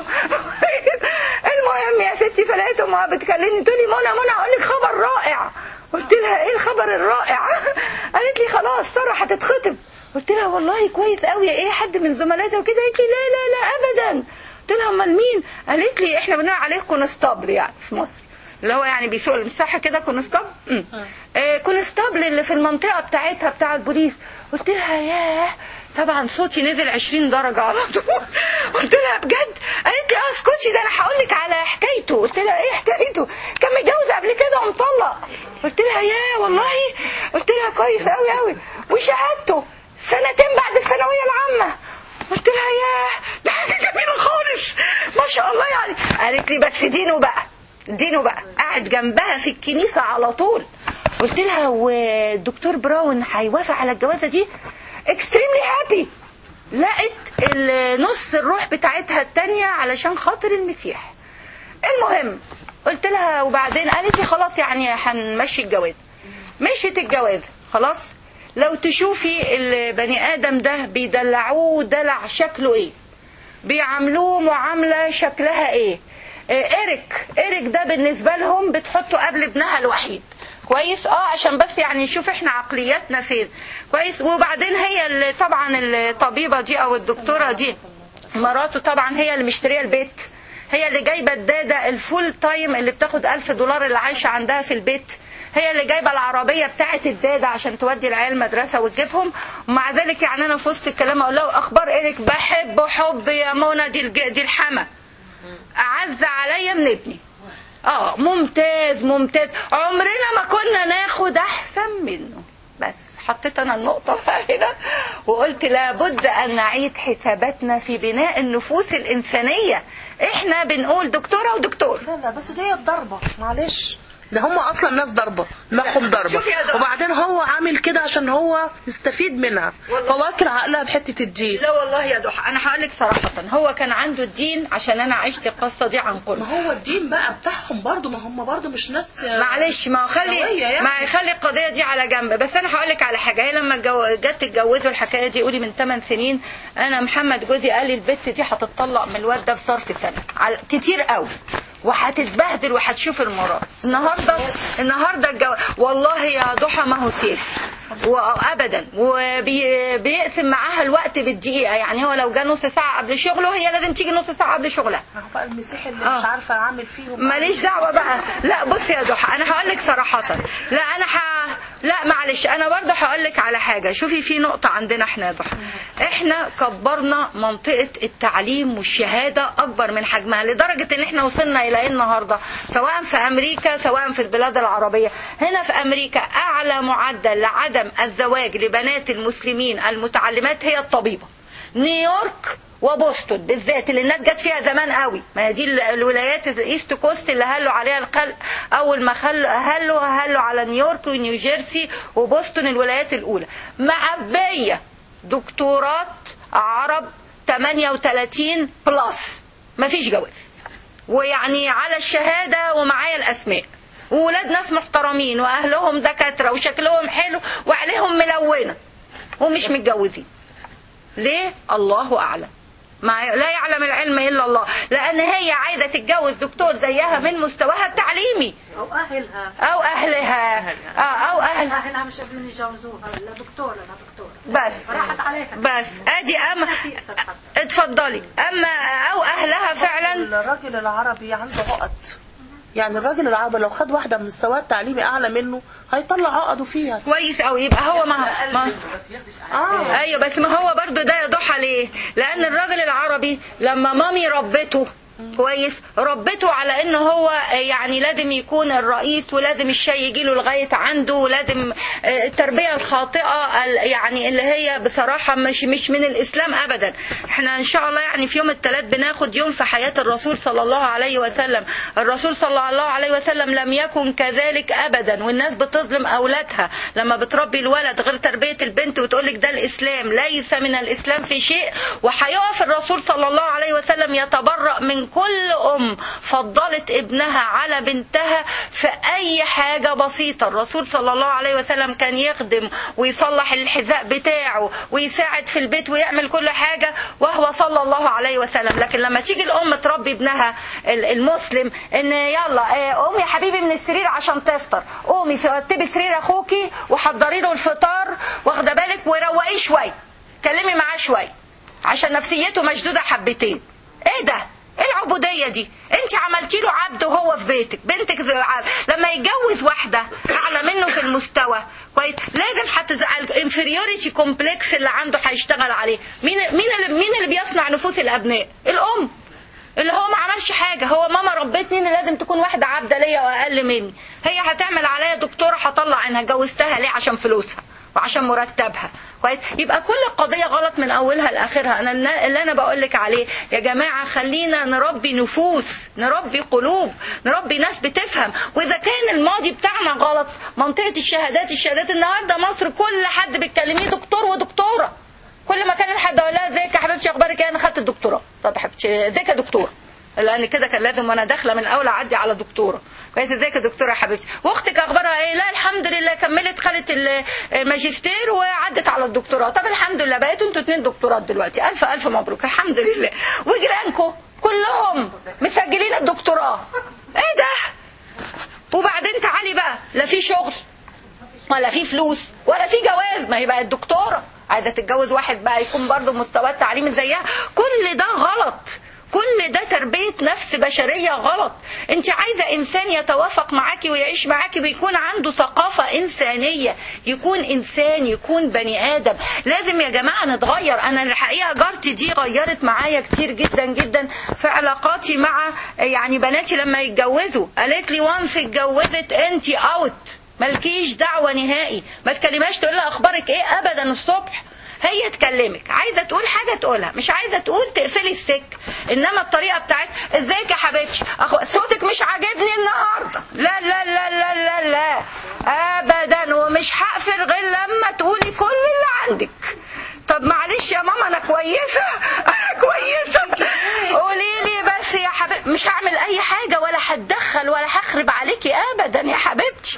المهم يا ستي فلقيت امها بتكلمني تقول لي منى منى اقول لك خبر رائع قلت لها ايه الخبر الرائع قالت لي خلاص ساره هتتخطب قلت لها والله كويس قوي ايه حد من زملاتها وكده قالت لي لا لا لا ابدا قلت لها امال مين قالت لي احنا بنقول عليه كونستابل يعني في مصر اللي هو يعني بيسوق مش صح كده كونستابل أمم. آه كونستابل اللي في المنطقه بتاعتها بتاع البوليس قلت لها ياه طبعا صوتي نزل 20 درجه على طول قلت لها بجد قالت لي اه اسكتي ده انا هقول لك على حكايته قلت لها ايه حكايته كان متجوز قبل كده ومطلق قلت لها ياه والله قلت لها كويس قوي قوي وشهادته سنتين بعد الثانويه العامه قلت لها ياه ده حاجه جميله خالص ما شاء الله يعني قالت لي بس دينه بقى دينه بقى قاعد جنبها في الكنيسه على طول قلت لها والدكتور براون هيوافق على الجوازه دي اكستريملي هابي لقت ال- نص الروح بتاعتها التانية علشان خاطر المسيح المهم قلت لها وبعدين قالت لي خلاص يعني هنمشي الجواز مشيت الجواز خلاص لو تشوفي البني ادم ده بيدلعوه دلع شكله ايه بيعاملوه معامله شكلها ايه آه، ايريك ايريك ده بالنسبه لهم بتحطه قبل ابنها الوحيد كويس اه عشان بس يعني نشوف احنا عقلياتنا فين كويس وبعدين هي اللي طبعا الطبيبه دي او الدكتوره دي مراته طبعا هي اللي مشتريه البيت هي اللي جايبه الداده الفول تايم اللي بتاخد ألف دولار اللي عايشه عندها في البيت هي اللي جايبه العربيه بتاعه الداده عشان تودي العيال المدرسه وتجيبهم ومع ذلك يعني انا في وسط الكلام اقول له اخبار ايريك بحبه حب يا منى دي الج- دي الحما اعز عليا من ابني اه ممتاز ممتاز عمرنا ما كنا ناخد احسن منه بس حطيت انا النقطة هنا وقلت لابد ان نعيد حساباتنا في بناء النفوس الانسانية احنا بنقول دكتورة ودكتور لا لا بس دي ضربة معلش ده هم اصلا ناس ضربة دماغهم ضربة شوفي يا دكتور. وبعدين هو عامل كده عشان هو يستفيد منها والله. هو واكل عقلها بحتة الدين لا والله يا ضحى انا هقول لك صراحة هو كان عنده الدين عشان انا عشت القصة دي عن قرب ما هو الدين بقى بتاعهم برضو ما هم برضو مش ناس معلش ما هو خلي سوية يعني. ما يخلي القضيه دي على جنب بس انا هقول لك على حاجه هي لما الجو- جت تتجوزوا الحكايه دي قولي من 8 سنين انا محمد جوزي قال لي البت دي هتطلق من الواد ده في ظرف سنه على كتير قوي وهتتبهدل وهتشوف المرار النهارده النهارده الجو... والله يا ضحى ما هو سياسي وابدا وبيقسم معاها الوقت بالدقيقه يعني هو لو جه نص ساعه قبل شغله هي لازم تيجي نص ساعه قبل شغلها ما هو بقى المسيح اللي آه. مش عارفة عامل فيهم ماليش دعوه بقى لا بصي يا ضحى انا هقول لك صراحه لا انا ح... لا معلش انا برضه هقول لك على حاجه شوفي في نقطه عندنا احنا يا ضحى احنا كبرنا منطقه التعليم والشهاده اكبر من حجمها لدرجه ان احنا وصلنا الى ايه النهارده سواء في امريكا سواء في البلاد العربيه هنا في امريكا اعلى معدل لعدم الزواج لبنات المسلمين المتعلمات هي الطبيبه نيويورك وبوسطن بالذات اللي الناس جت فيها زمان قوي ما هي دي ال- الولايات الايست كوست اللي هلوا عليها الخلق اول ما خلوا هلوا هلوا على نيويورك ونيوجيرسي وبوسطن الولايات الاولى معبيه دكتورات عرب 38 بلس مفيش جواز ويعني على الشهادة ومعايا الأسماء وولاد ناس محترمين وأهلهم دكاترة وشكلهم حلو وعليهم ملونة ومش متجوزين ليه الله أعلم ما لا يعلم العلم إلا الله لأن هي عايزة تتجوز دكتور زيها من مستواها التعليمي او اهلها أو أهلها آه أو أهلها اهلها مش قادرين يجوزوها لا دكتوره لا دكتوره بس راحت عليها بس ادي اما تيأست حتى. اتفضلي اما او اهلها فعلا الراجل العربي عنده عقد يعني الراجل العربي لو خد واحده من مستواه التعليمي اعلى منه هيطلع عقده فيها كويس او يبقى هو ما, ما اه ايوه بس ما هو برضو ده يضح عليه لان الراجل العربي لما مامي ربته كويس ربته على ان هو يعني لازم يكون الرئيس ولازم الشاي يجي له لغايه عنده ولازم آه، التربيه الخاطئه ال- يعني اللي هي بصراحه مش مش من الاسلام ابدا احنا ان شاء الله يعني في يوم الثلاث بناخد يوم في حياه الرسول صلى الله عليه وسلم الرسول صلى الله عليه وسلم لم يكن كذلك ابدا والناس بتظلم اولادها لما بتربي الولد غير تربيه البنت وتقول لك ده الاسلام ليس من الاسلام في شيء وهيقف الرسول صلى الله عليه وسلم يتبرأ من كل ام فضلت ابنها على بنتها في اي حاجه بسيطه الرسول صلى الله عليه وسلم كان يخدم ويصلح الحذاء بتاعه ويساعد في البيت ويعمل كل حاجه وهو صلى الله عليه وسلم لكن لما تيجي الام تربي ابنها ال- المسلم ان يلا آه، قومي يا حبيبي من السرير عشان تفطر قومي رتبي سرير اخوكي وحضري له الفطار واخده بالك وروقيه شويه كلمي معاه شويه عشان نفسيته مشدوده حبتين ايه ده ايه العبودية دي انت عملتي له عبد وهو في بيتك بنتك زي عبد. لما يتجوز واحدة اعلى منه في المستوى كويس لازم هتزعل الانفيريوريتي كومبلكس اللي عنده هيشتغل عليه مين مين اللي مين اللي بيصنع نفوس الابناء الام اللي هو ما عملش حاجة هو ماما ربتني ان لازم تكون واحدة عبدة ليا واقل مني هي هتعمل عليا دكتورة هطلع عنها جوزتها ليه عشان فلوسها وعشان مرتبها كويس يبقى كل القضية غلط من اولها لاخرها انا اللي انا بقول لك عليه يا جماعة خلينا نربي نفوس نربي قلوب نربي ناس بتفهم واذا كان الماضي بتاعنا غلط منطقة الشهادات الشهادات النهاردة مصر كل حد بتكلميه دكتور ودكتورة كل ما اكلم حد اقول لها ازيك يا حبيبتي اخبارك ايه انا خدت الدكتوراه طب يا حبيبتي ازيك يا دكتوره لان كده كان لازم وانا داخله من الاول اعدي على دكتوره كويس ازيك يا دكتوره يا حبيبتي واختك اخبارها ايه لا الحمد لله كملت خدت ال- الماجستير وعدت على الدكتوراه طب الحمد لله بقيتوا انتوا اتنين دكتورات دلوقتي الف الف مبروك الحمد لله وجيرانكم كلهم مسجلين الدكتوراه ايه ده وبعدين تعالي بقى لا في شغل ولا في فلوس ولا في جواز ما هي بقت دكتوره عايزه تتجوز واحد بقى يكون برضه مستواه التعليمي زيها كل ده غلط كل ده تربية نفس بشرية غلط انت عايزة انسان يتوافق معاكي ويعيش معاكي ويكون عنده ثقافة انسانية يكون انسان يكون بني ادم لازم يا جماعة نتغير انا الحقيقة جارتي دي غيرت معايا كتير جدا جدا في علاقاتي مع يعني بناتي لما يتجوزوا قالت لي وانس اتجوزت انت اوت مالكيش دعوة نهائي ما تكلمهاش تقول لها اخبارك ايه ابدا الصبح هي تكلمك عايزه تقول حاجه تقولها مش عايزه تقول تقفلي السك انما الطريقه بتاعت ازيك يا حبيبتي أخو... صوتك مش عاجبني النهارده لا لا لا لا لا لا ابدا ومش هقفل غير لما تقولي كل اللي عندك طب معلش يا ماما انا كويسه انا كويسه قولي لي بس يا حبيبتي مش هعمل اي حاجه ولا هتدخل ولا هخرب عليكي ابدا يا حبيبتي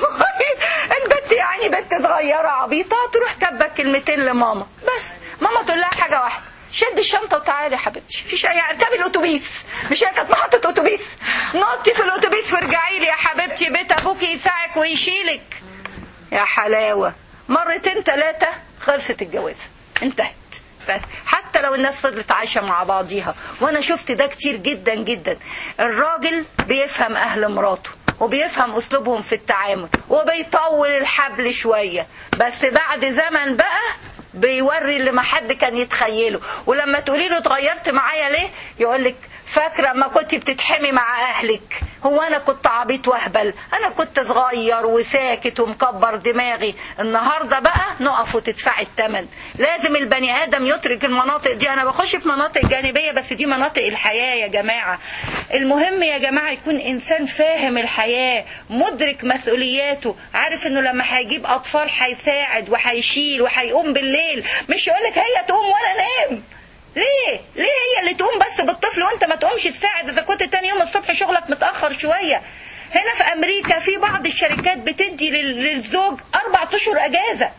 البت يعني بنت صغيره عبيطه تروح كاتبه كلمتين لماما بس ماما تقول لها حاجه واحده شد الشنطه وتعالي يا حبيبتي مفيش اي اركبي الاتوبيس مش هي كانت محطه اتوبيس نطي في الاتوبيس وارجعي لي يا حبيبتي بيت ابوكي يساعك ويشيلك يا حلاوه مرتين ثلاثه خلصت الجوازه انتهت بس حتى لو الناس فضلت عايشة مع بعضيها وانا شفت ده كتير جدا جدا الراجل بيفهم اهل مراته وبيفهم اسلوبهم في التعامل وبيطول الحبل شوية بس بعد زمن بقى بيوري اللي ما حد كان يتخيله ولما تقولي له اتغيرت معايا ليه يقول لك فاكرة ما كنت بتتحمي مع أهلك هو أنا كنت عبيط وهبل أنا كنت صغير وساكت ومكبر دماغي النهاردة بقى نقف وتدفعي الثمن لازم البني آدم يترك المناطق دي أنا بخش في مناطق جانبية بس دي مناطق الحياة يا جماعة المهم يا جماعة يكون إنسان فاهم الحياة مدرك مسؤولياته عارف إنه لما هيجيب أطفال هيساعد وهيشيل وهيقوم بالليل مش يقولك هي تقوم ولا نام ليه؟ ليه هي اللي تقوم بس بالطفل وانت ما تقومش تساعد اذا كنت تاني يوم الصبح شغلك متاخر شويه هنا في امريكا في بعض الشركات بتدي لل- للزوج اربع اشهر اجازه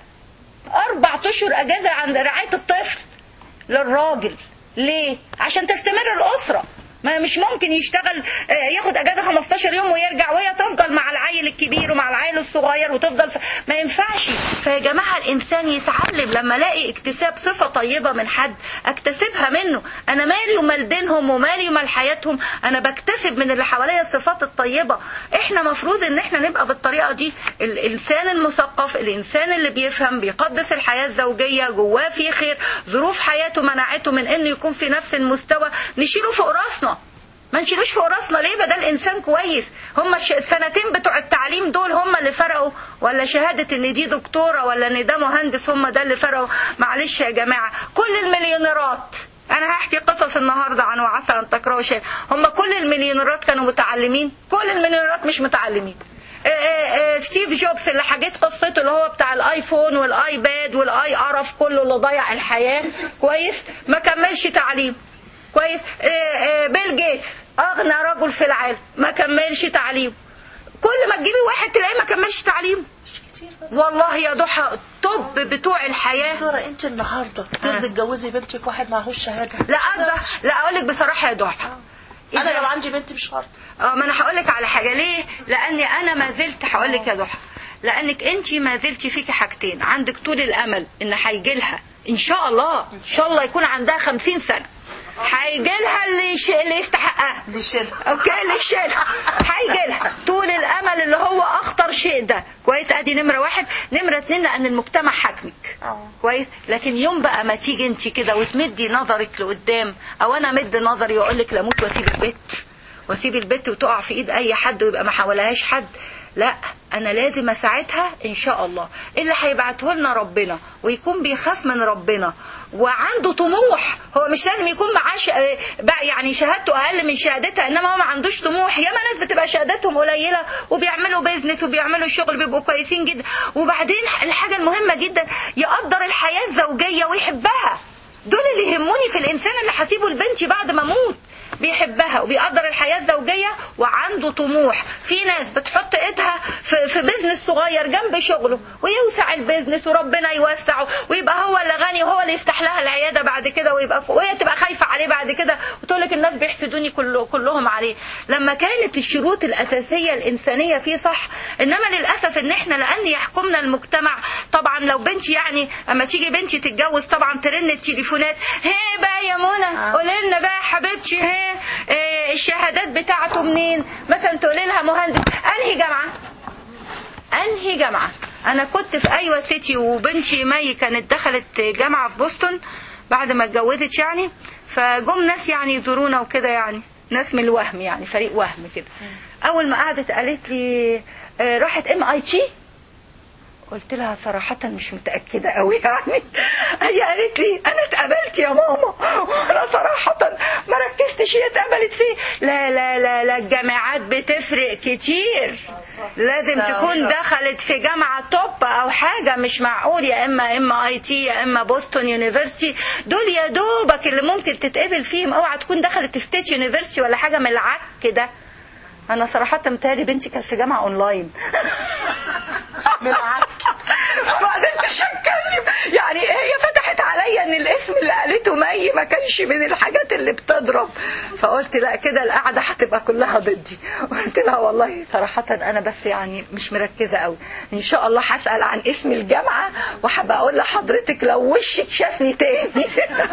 اربع اشهر اجازه عند رعايه الطفل للراجل ليه عشان تستمر الاسره ما مش ممكن يشتغل آه، ياخد اجازه 15 يوم ويرجع وهي تفضل مع العيل الكبير ومع العيل الصغير وتفضل ف... ما ينفعش فيا جماعه الانسان يتعلم لما الاقي اكتساب صفه طيبه من حد اكتسبها منه انا مالي ومال دينهم ومالي ومال حياتهم انا بكتسب من اللي حواليا الصفات الطيبه احنا مفروض ان احنا نبقى بالطريقه دي الانسان المثقف الانسان اللي بيفهم بيقدس الحياه الزوجيه جواه في خير ظروف حياته منعته من انه يكون في نفس المستوى نشيله فوق راسنا ما نشيلوش فوق راسنا ليه بدل انسان كويس هم الش- السنتين بتوع التعليم دول هم اللي فرقوا ولا شهاده ان دي دكتوره ولا ان ده مهندس هم ده اللي فرقوا معلش يا جماعه كل المليونيرات انا هحكي قصص النهارده عن وعسى ان تكرهوا شيء هم كل المليونيرات كانوا متعلمين كل المليونيرات مش متعلمين آه، آه، آه، ستيف جوبز اللي حكيت قصته اللي هو بتاع الايفون والايباد والاي قرف كله اللي ضيع الحياه كويس ما كملش تعليم كويس آه، آه، بيل جيتس اغنى رجل في العالم ما كملش تعليم كل ما تجيبي واحد تلاقيه ما كملش تعليم مش كتير بس والله يا ضحى الطب بتوع الحياه دكتورة انت النهارده ترضي تجوزي بنتك واحد معهوش شهاده لا أقدر لا اقول لك بصراحه يا ضحى انا إذا- لو عندي بنت مش شرط اه ما انا هقول لك على حاجه ليه لاني انا ما زلت هقول لك يا ضحى لانك انت ما زلت فيكي حاجتين عندك طول الامل ان هيجي لها ان شاء الله ان شاء الله يكون عندها خمسين سنه هيجي لها اللي, يش... اللي يستحقها لشيلها اوكي اللي يشيلها هيجي لها طول الامل اللي هو اخطر شيء ده كويس ادي نمره واحد نمره اتنين لان المجتمع حاكمك اه. كويس لكن يوم بقى ما تيجي انت كده وتمدي نظرك لقدام او انا مد نظري واقول لك لا اموت واسيب البيت واسيب البت وتقع في ايد اي حد ويبقى ما حوالهاش حد لا انا لازم اساعدها ان شاء الله اللي هيبعته لنا ربنا ويكون بيخاف من ربنا وعنده طموح هو مش لازم يكون معاه ش... بقى يعني شهادته اقل من شهادتها انما هو ما عندوش طموح ياما ناس بتبقى شهادتهم قليله وبيعملوا بيزنس وبيعملوا شغل بيبقوا كويسين جدا وبعدين الحاجه المهمه جدا يقدر الحياه الزوجيه ويحبها دول اللي يهموني في الانسان اللي هسيبه لبنتي بعد ما اموت بيحبها وبيقدر الحياة الزوجية وعنده طموح في ناس بتحط ايدها في, في بيزنس صغير جنب شغله ويوسع البيزنس وربنا يوسعه ويبقى هو اللي غني وهو اللي يفتح لها العيادة بعد كده ويبقى وهي تبقى خايفة عليه بعد كده وتقول لك الناس بيحسدوني كله كلهم عليه لما كانت الشروط الأساسية الإنسانية فيه صح إنما للأسف إن إحنا لأن يحكمنا المجتمع طبعا لو بنتي يعني أما تيجي بنتي تتجوز طبعا ترن التليفونات هي بقى يا منى قولي لنا بقى يا حبيبتي هي إيه الشهادات بتاعته منين مثلا تقولي لها مهندس انهي جامعه انهي جامعه انا كنت في ايوه سيتي وبنتي مي كانت دخلت جامعه في بوسطن بعد ما اتجوزت يعني فجم ناس يعني يزورونا وكده يعني ناس من الوهم يعني فريق وهم كده اول ما قعدت قالت لي آه، راحت ام اي تي قلت لها صراحة مش متأكدة قوي يعني هي قالت لي أنا اتقبلت يا ماما وأنا صراحة ما ركزتش هي اتقبلت فيه لا لا لا لا الجامعات بتفرق كتير لازم تكون دخلت في جامعة توب أو حاجة مش معقول يا إما إما أي تي يا إما بوسطن يونيفرسيتي دول يا دوبك اللي ممكن تتقبل فيهم اوعى تكون دخلت ستيت يونيفرسيتي ولا حاجة من العك ده أنا صراحة متهيألي بنتي كانت في جامعة أونلاين من عك ما قدرتش اتكلم يعني هي فتحت عليا ان الاسم اللي قالته مي ما كانش من الحاجات اللي بتضرب فقلت لا كده القعده هتبقى كلها ضدي قلت لها والله صراحه انا بس يعني مش مركزه قوي ان شاء الله هسال عن اسم الجامعه وهبقى اقول لحضرتك لو وشك شافني تاني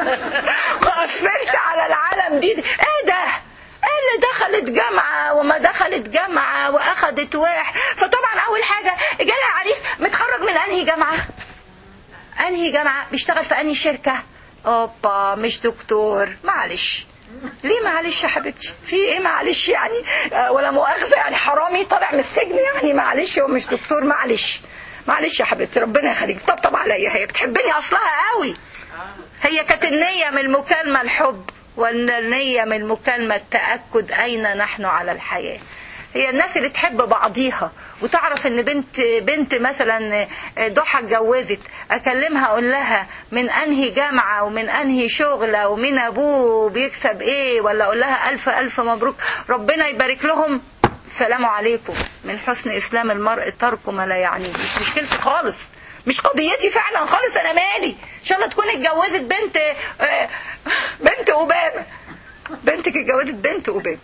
وقفلت على العالم دي ايه ده اللي دخلت جامعة وما دخلت جامعة وأخدت واح فطبعا أول حاجة جالها عريس متخرج من أنهي جامعة أنهي جامعة بيشتغل في أنهي شركة أوبا مش دكتور معلش ليه معلش يا حبيبتي في ايه معلش يعني آه، ولا مؤاخذه يعني حرامي طالع من السجن يعني معلش هو مش دكتور معلش معلش يا حبيبتي ربنا يخليك طبطب عليا هي بتحبني اصلها قوي هي كانت النية من المكالمة الحب والنية من المكالمة التأكد أين نحن على الحياة هي الناس اللي تحب بعضيها وتعرف ان بنت بنت مثلا ضحى اتجوزت اكلمها اقول لها من انهي جامعه ومن انهي شغله ومين ابوه بيكسب ايه ولا اقول لها الف الف مبروك ربنا يبارك لهم السلام عليكم من حسن اسلام المرء ترك ما لا يعنيه مش مشكلتي خالص مش قضيتي فعلا خالص انا مالي ان شاء الله تكون اتجوزت بنت آه، بنت اوباما بنتك اتجوزت بنت اوباما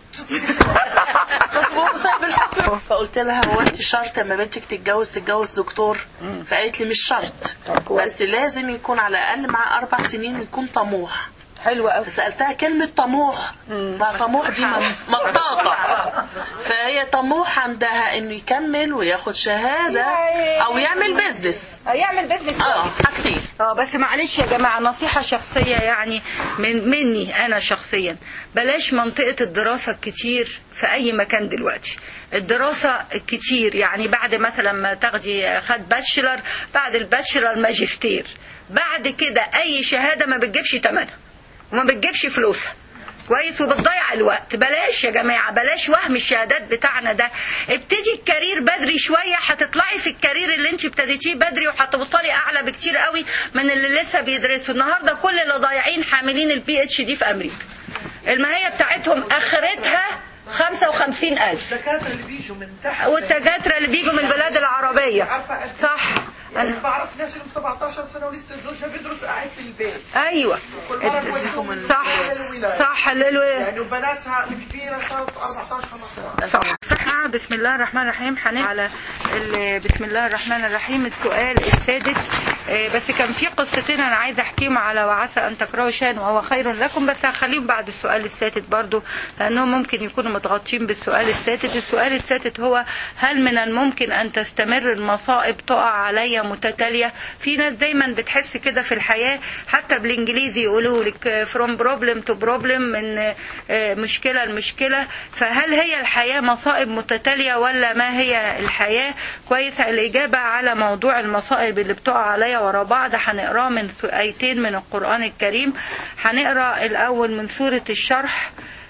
هو صاحب الحكم فقلت لها هو انت شرط لما بنتك تتجوز تتجوز دكتور فقالت لي مش شرط بس لازم يكون على الاقل مع اربع سنين يكون طموح حلوه قوي فسالتها كلمه طموح ما طموح دي م- مطاطه فهي طموح عندها انه يكمل وياخد شهاده او يعمل بيزنس يعمل بيزنس اه حاجتين اه بس معلش يا جماعه نصيحه شخصيه يعني من مني انا شخصيا بلاش منطقه الدراسه الكتير في اي مكان دلوقتي الدراسة الكتير يعني بعد مثلا ما تاخدي خد باتشلر بعد الباتشلر ماجستير بعد كده اي شهادة ما بتجيبش تمنها وما بتجيبش فلوسها كويس وبتضيع الوقت بلاش يا جماعة بلاش وهم الشهادات بتاعنا ده ابتدي الكارير بدري شوية هتطلعي في الكارير اللي انت ابتديتيه بدري وهتوصلي اعلى بكتير قوي من اللي لسه بيدرسوا النهاردة كل اللي ضايعين حاملين البي اتش دي في امريكا المهية بتاعتهم اخرتها 55 ألف الدكاتره اللي بيجوا من تحت والدكاترة اللي بيجوا من البلاد العربية عارفه قد صح يعني أنا بعرف ناس اللي 17 سنه ولسه زوجها بيدرسوا قاعد في البيت ايوه كل مره بوديهم من صح الولاية. صح الو- يعني وبناتها الكبيره صارت 14 15 صح فاحنا بسم الله الرحمن الرحيم هنبقى على ال- بسم الله الرحمن الرحيم السؤال السادس آه، بس كان في قصتين انا عايزه احكيهم على وعسى ان تكرهوا شيئا وهو خير لكم بس هخليهم بعد السؤال السادس برضو لانهم ممكن يكونوا متغطين بالسؤال السادس السؤال السادس هو هل من الممكن ان تستمر المصائب تقع عليا متتاليه في ناس دايما بتحس كده في الحياه حتى بالانجليزي يقولوا لك from problem to problem من آه، مشكله لمشكله فهل هي الحياه مصائب متتاليه ولا ما هي الحياه كويس الاجابه على موضوع المصائب اللي بتقع عليا ورا بعض هنقراه من ايتين من القران الكريم هنقرا الاول من سوره الشرح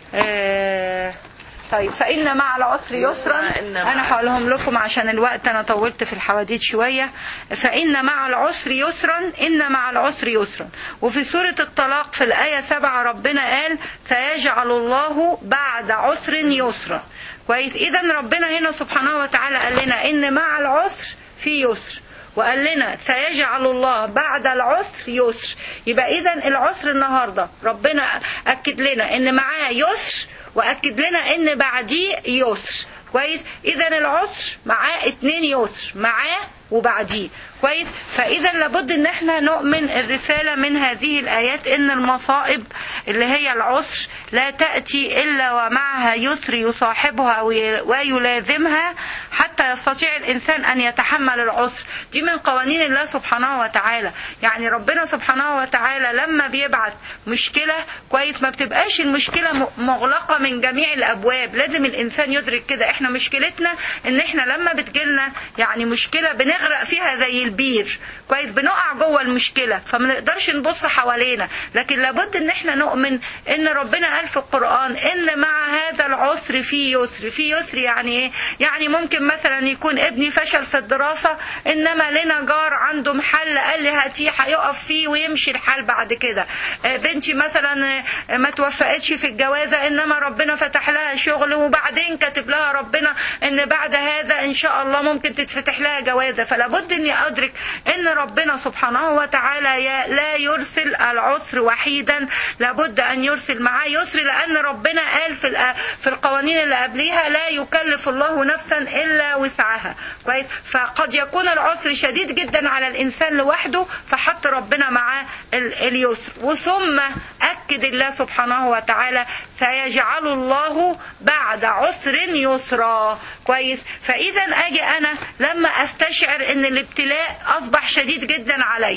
آه، طيب فإن مع العسر يسرا إن مع- أنا هقولهم لكم عشان الوقت أنا طولت في الحواديت شوية فإن مع العسر يسرا إن مع العسر يسرا وفي سورة الطلاق في الآية سبعة ربنا قال سيجعل الله بعد عسر يسرا كويس إذا ربنا هنا سبحانه وتعالى قال لنا إن مع العسر في يسر وقال لنا سيجعل الله بعد العسر يسر يبقى إذا العسر النهاردة ربنا أكد لنا إن معاه يسر واكد لنا ان بعديه يسر كويس اذا العسر معاه اتنين يسر معاه وبعديه كويس فاذا لابد ان احنا نؤمن الرساله من هذه الايات ان المصائب اللي هي العسر لا تاتي الا ومعها يسر يصاحبها وي- ويلازمها حتى يستطيع الانسان ان يتحمل العسر دي من قوانين الله سبحانه وتعالى يعني ربنا سبحانه وتعالى لما بيبعت مشكله كويس ما بتبقاش المشكله م- مغلقه من جميع الابواب لازم الانسان يدرك كده احنا مشكلتنا ان احنا لما بتجيلنا يعني مشكله بنغرق فيها زي البير كويس بنقع جوه المشكله فما نقدرش نبص حوالينا لكن لابد ان احنا نؤمن ان ربنا قال في القران ان مع هذا العسر في يسر في يسر يعني ايه يعني ممكن مثلا يكون ابني فشل في الدراسه انما لنا جار عنده محل قال لي هاتيه هيقف فيه ويمشي الحال بعد كده آه، بنتي مثلا آه، ما توفقتش في الجوازه انما ربنا فتح لها شغل وبعدين كاتب لها ربنا ان بعد هذا ان شاء الله ممكن تتفتح لها جوازه فلا بد اني ادرك ان ربنا سبحانه وتعالى يا- لا يرسل العسر وحيدا لابد ان يرسل معاه يسر لان ربنا قال في الأ- في القوانين اللي قبليها لا يكلف الله نفسا الا وسعها كويس فقد يكون العسر شديد جدا على الانسان لوحده فحط ربنا معاه ال- اليسر وثم اكد الله سبحانه وتعالى سيجعل الله بعد عسر يسرا كويس فاذا اجي انا لما استشعر ان الابتلاء اصبح شديد جدا عليا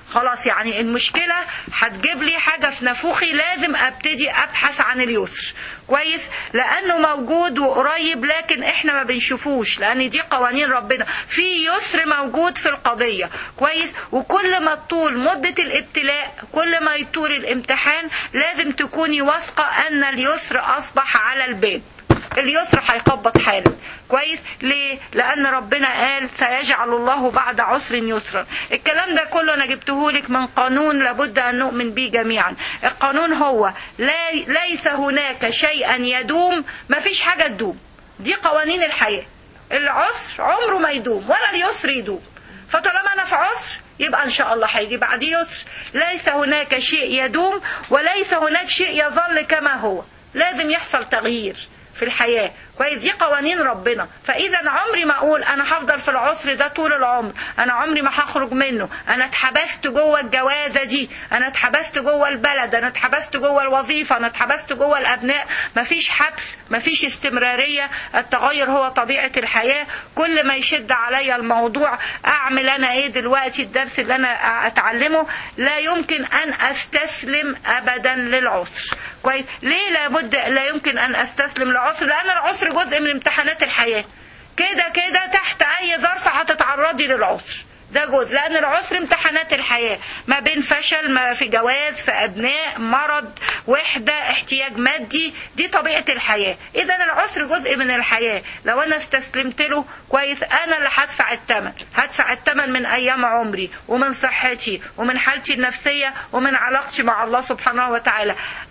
خلاص يعني المشكلة هتجيب لي حاجة في نافوخي لازم ابتدي ابحث عن اليسر كويس لانه موجود وقريب لكن احنا ما بنشوفوش لان دي قوانين ربنا في يسر موجود في القضية كويس وكل ما تطول مدة الابتلاء كل ما يطول الامتحان لازم تكوني واثقة ان اليسر اصبح على الباب اليسر هيخبط حالا كويس ليه لان ربنا قال سيجعل الله بعد عسر يسرا الكلام ده كله انا جبته لك من قانون لابد ان نؤمن به جميعا القانون هو لا ليس هناك شيئا يدوم ما فيش حاجه تدوم دي قوانين الحياه العسر عمره ما يدوم ولا اليسر يدوم فطالما انا في عسر يبقى ان شاء الله هيجي بعد يسر ليس هناك شيء يدوم وليس هناك شيء يظل كما هو لازم يحصل تغيير في الحياة كويس دي قوانين ربنا فإذا عمري ما أقول أنا هفضل في العسر ده طول العمر أنا عمري ما هخرج منه أنا اتحبست جوه الجوازة دي أنا اتحبست جوه البلد أنا اتحبست جوه الوظيفة أنا اتحبست جوه الأبناء مفيش حبس مفيش استمرارية التغير هو طبيعة الحياة كل ما يشد عليا الموضوع أعمل أنا إيه دلوقتي الدرس اللي أنا أتعلمه لا يمكن أن أستسلم أبدا للعسر كويس ليه لابد لا يمكن أن أستسلم للعسر لأن العسر جزء من امتحانات الحياة كده كده تحت أي ظرف هتتعرضي للعسر ده جزء لأن العسر امتحانات الحياة ما بين فشل ما في جواز في أبناء مرض وحدة احتياج مادي دي طبيعة الحياة إذا العسر جزء من الحياة لو أنا استسلمت له كويس أنا اللي هدفع الثمن هدفع الثمن من أيام عمري ومن صحتي ومن حالتي النفسية ومن علاقتي مع الله سبحانه وتعالى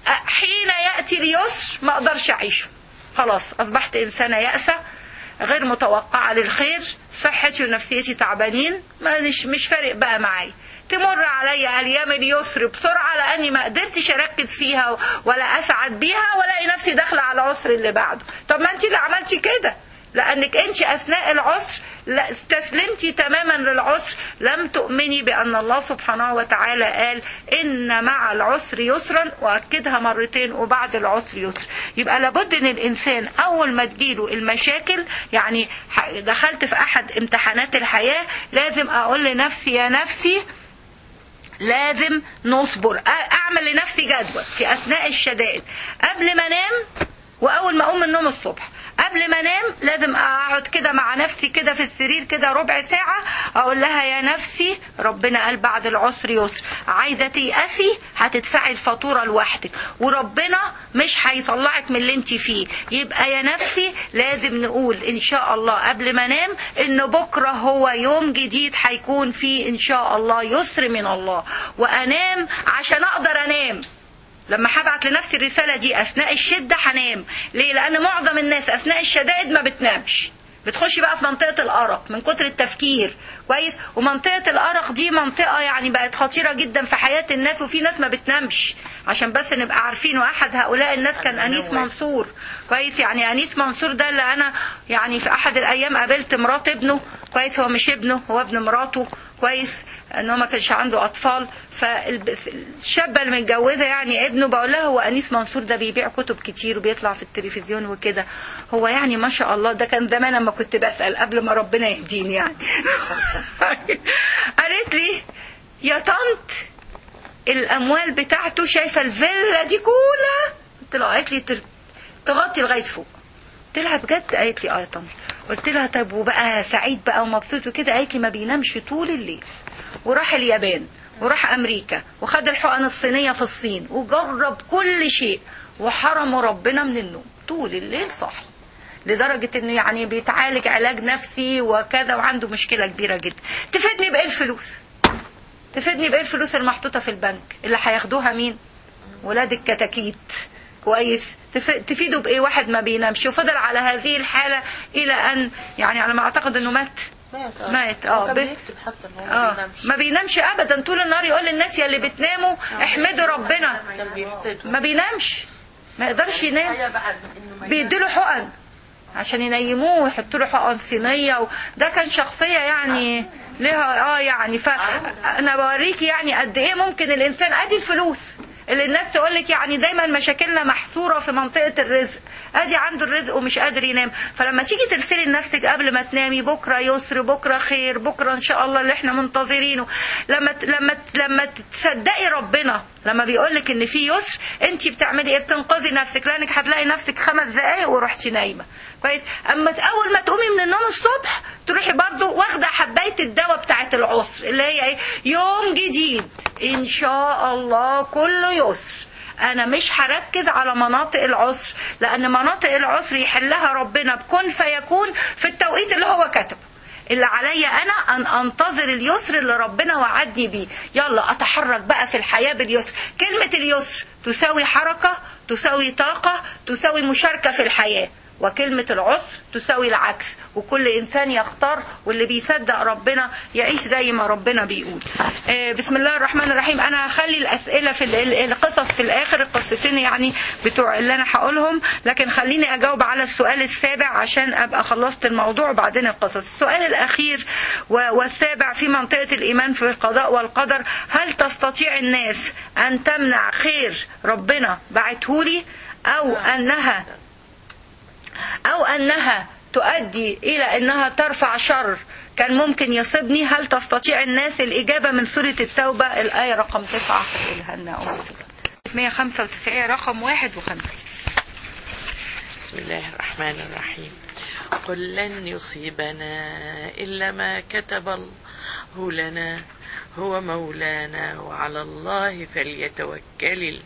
حين يأتي اليسر ما أقدرش أعيشه خلاص أصبحت إنسانة يأسة غير متوقعة للخير صحتي ونفسيتي تعبانين مش مش فارق بقى معايا تمر عليا ايام اليسر بسرعه لاني ما قدرتش اركز فيها ولا اسعد بيها والاقي نفسي داخله على العسر اللي بعده طب ما انت اللي عملتي كده لانك انت اثناء العسر لا استسلمتي تماما للعسر لم تؤمني بان الله سبحانه وتعالى قال ان مع العسر يسرا واكدها مرتين وبعد العسر يسر يبقى لابد ان الانسان اول ما تجيله المشاكل يعني دخلت في احد امتحانات الحياه لازم اقول لنفسي يا نفسي لازم نصبر اعمل لنفسي جدول في اثناء الشدائد قبل ما انام واول ما اقوم من النوم الصبح قبل ما انام لازم اقعد كده مع نفسي كده في السرير كده ربع ساعة اقول لها يا نفسي ربنا قال بعد العسر يسر عايزة تيأسي هتدفعي الفاتورة لوحدك وربنا مش هيطلعك من اللي انت فيه يبقى يا نفسي لازم نقول ان شاء الله قبل ما انام ان بكرة هو يوم جديد هيكون فيه ان شاء الله يسر من الله وانام عشان اقدر انام لما هبعت لنفسي الرسالة دي أثناء الشدة هنام ليه؟ لأن معظم الناس أثناء الشدائد ما بتنامش بتخشي بقى في منطقة الأرق من كتر التفكير كويس ومنطقة الأرق دي منطقة يعني بقت خطيرة جدا في حياة الناس وفي ناس ما بتنامش عشان بس نبقى عارفين واحد هؤلاء الناس كان أنيس منصور كويس يعني أنيس منصور ده اللي أنا يعني في أحد الأيام قابلت مرات ابنه كويس هو مش ابنه هو ابن مراته كويس ان هو ما كانش عنده اطفال فالشابه اللي متجوزه يعني ابنه بقول لها هو انيس منصور ده بيبيع كتب كتير وبيطلع في التلفزيون وكده هو يعني ما شاء الله ده كان زمان لما كنت بسال قبل ما ربنا يهديني يعني قالت لي يا طنط الاموال بتاعته شايفه الفيلا دي كلها قلت لها قالت لي تغطي لغايه فوق قلت لها بجد قالت لي اه يا طنط قلت لها طب وبقى سعيد بقى ومبسوط وكده قالت لي ما بينامش طول الليل وراح اليابان وراح امريكا وخد الحقن الصينيه في الصين وجرب كل شيء وحرمه ربنا من النوم طول الليل صاحي لدرجة انه يعني بيتعالج علاج نفسي وكذا وعنده مشكلة كبيرة جدا تفيدني بايه الفلوس تفيدني بايه الفلوس المحطوطة في البنك اللي هياخدوها مين ولاد الكتاكيت كويس تفيده بايه واحد ما بينامش وفضل على هذه الحالة الى ان يعني على ما اعتقد انه مات مات اه كان بيكتب حتى ان هو ما اه بينامش ما بينامش ابدا طول النهار يقول للناس يا اللي بتناموا احمدوا ربنا كان بيفسده ما بينامش ما يقدرش ينام بيديله حقن عشان ينيموه ويحطوا له حقن صينيه و... ده كان شخصيه يعني لها اه يعني فانا بوريكي يعني قد ايه ممكن الانسان ادي الفلوس اللي الناس تقول لك يعني دايما مشاكلنا محصوره في منطقه الرزق ادي عنده الرزق ومش قادر ينام فلما تيجي ترسلي لنفسك قبل ما تنامي بكره يسر بكره خير بكره ان شاء الله اللي احنا منتظرينه لما ت- لما ت- لما تصدقي ربنا لما بيقول لك ان في يسر انت بتعملي ايه بتنقذي نفسك لانك هتلاقي نفسك خمس دقايق ورحتي نايمه كويس اما اول ما تقومي من النوم الصبح تروحي برضو واخده حبايه الدواء بتاعه العسر اللي هي ايه يوم جديد ان شاء الله كله يسر انا مش هركز على مناطق العسر لان مناطق العسر يحلها ربنا بكن فيكون في التوقيت اللي هو كتبه اللي عليا انا ان انتظر اليسر اللي ربنا وعدني بيه يلا اتحرك بقى في الحياه باليسر كلمه اليسر تساوي حركه تساوي طاقه تساوي مشاركه في الحياه وكلمة العسر تساوي العكس وكل إنسان يختار واللي بيصدق ربنا يعيش زي ما ربنا بيقول آه، بسم الله الرحمن الرحيم أنا هخلي الأسئلة في ال- ال- القصص في الآخر القصتين يعني بتوع اللي أنا هقولهم لكن خليني أجاوب على السؤال السابع عشان أبقى خلصت الموضوع وبعدين القصص السؤال الأخير و- والسابع في منطقة الإيمان في القضاء والقدر هل تستطيع الناس أن تمنع خير ربنا بعتهولي أو أنها أو أنها تؤدي إلى أنها ترفع شر كان ممكن يصيبني هل تستطيع الناس الإجابة من سورة التوبة الآية رقم 9 هتقولها لنا أم 195 رقم 51 بسم الله الرحمن الرحيم قل لن يصيبنا إلا ما كتب الله لنا هو مولانا وعلى الله فليتوكل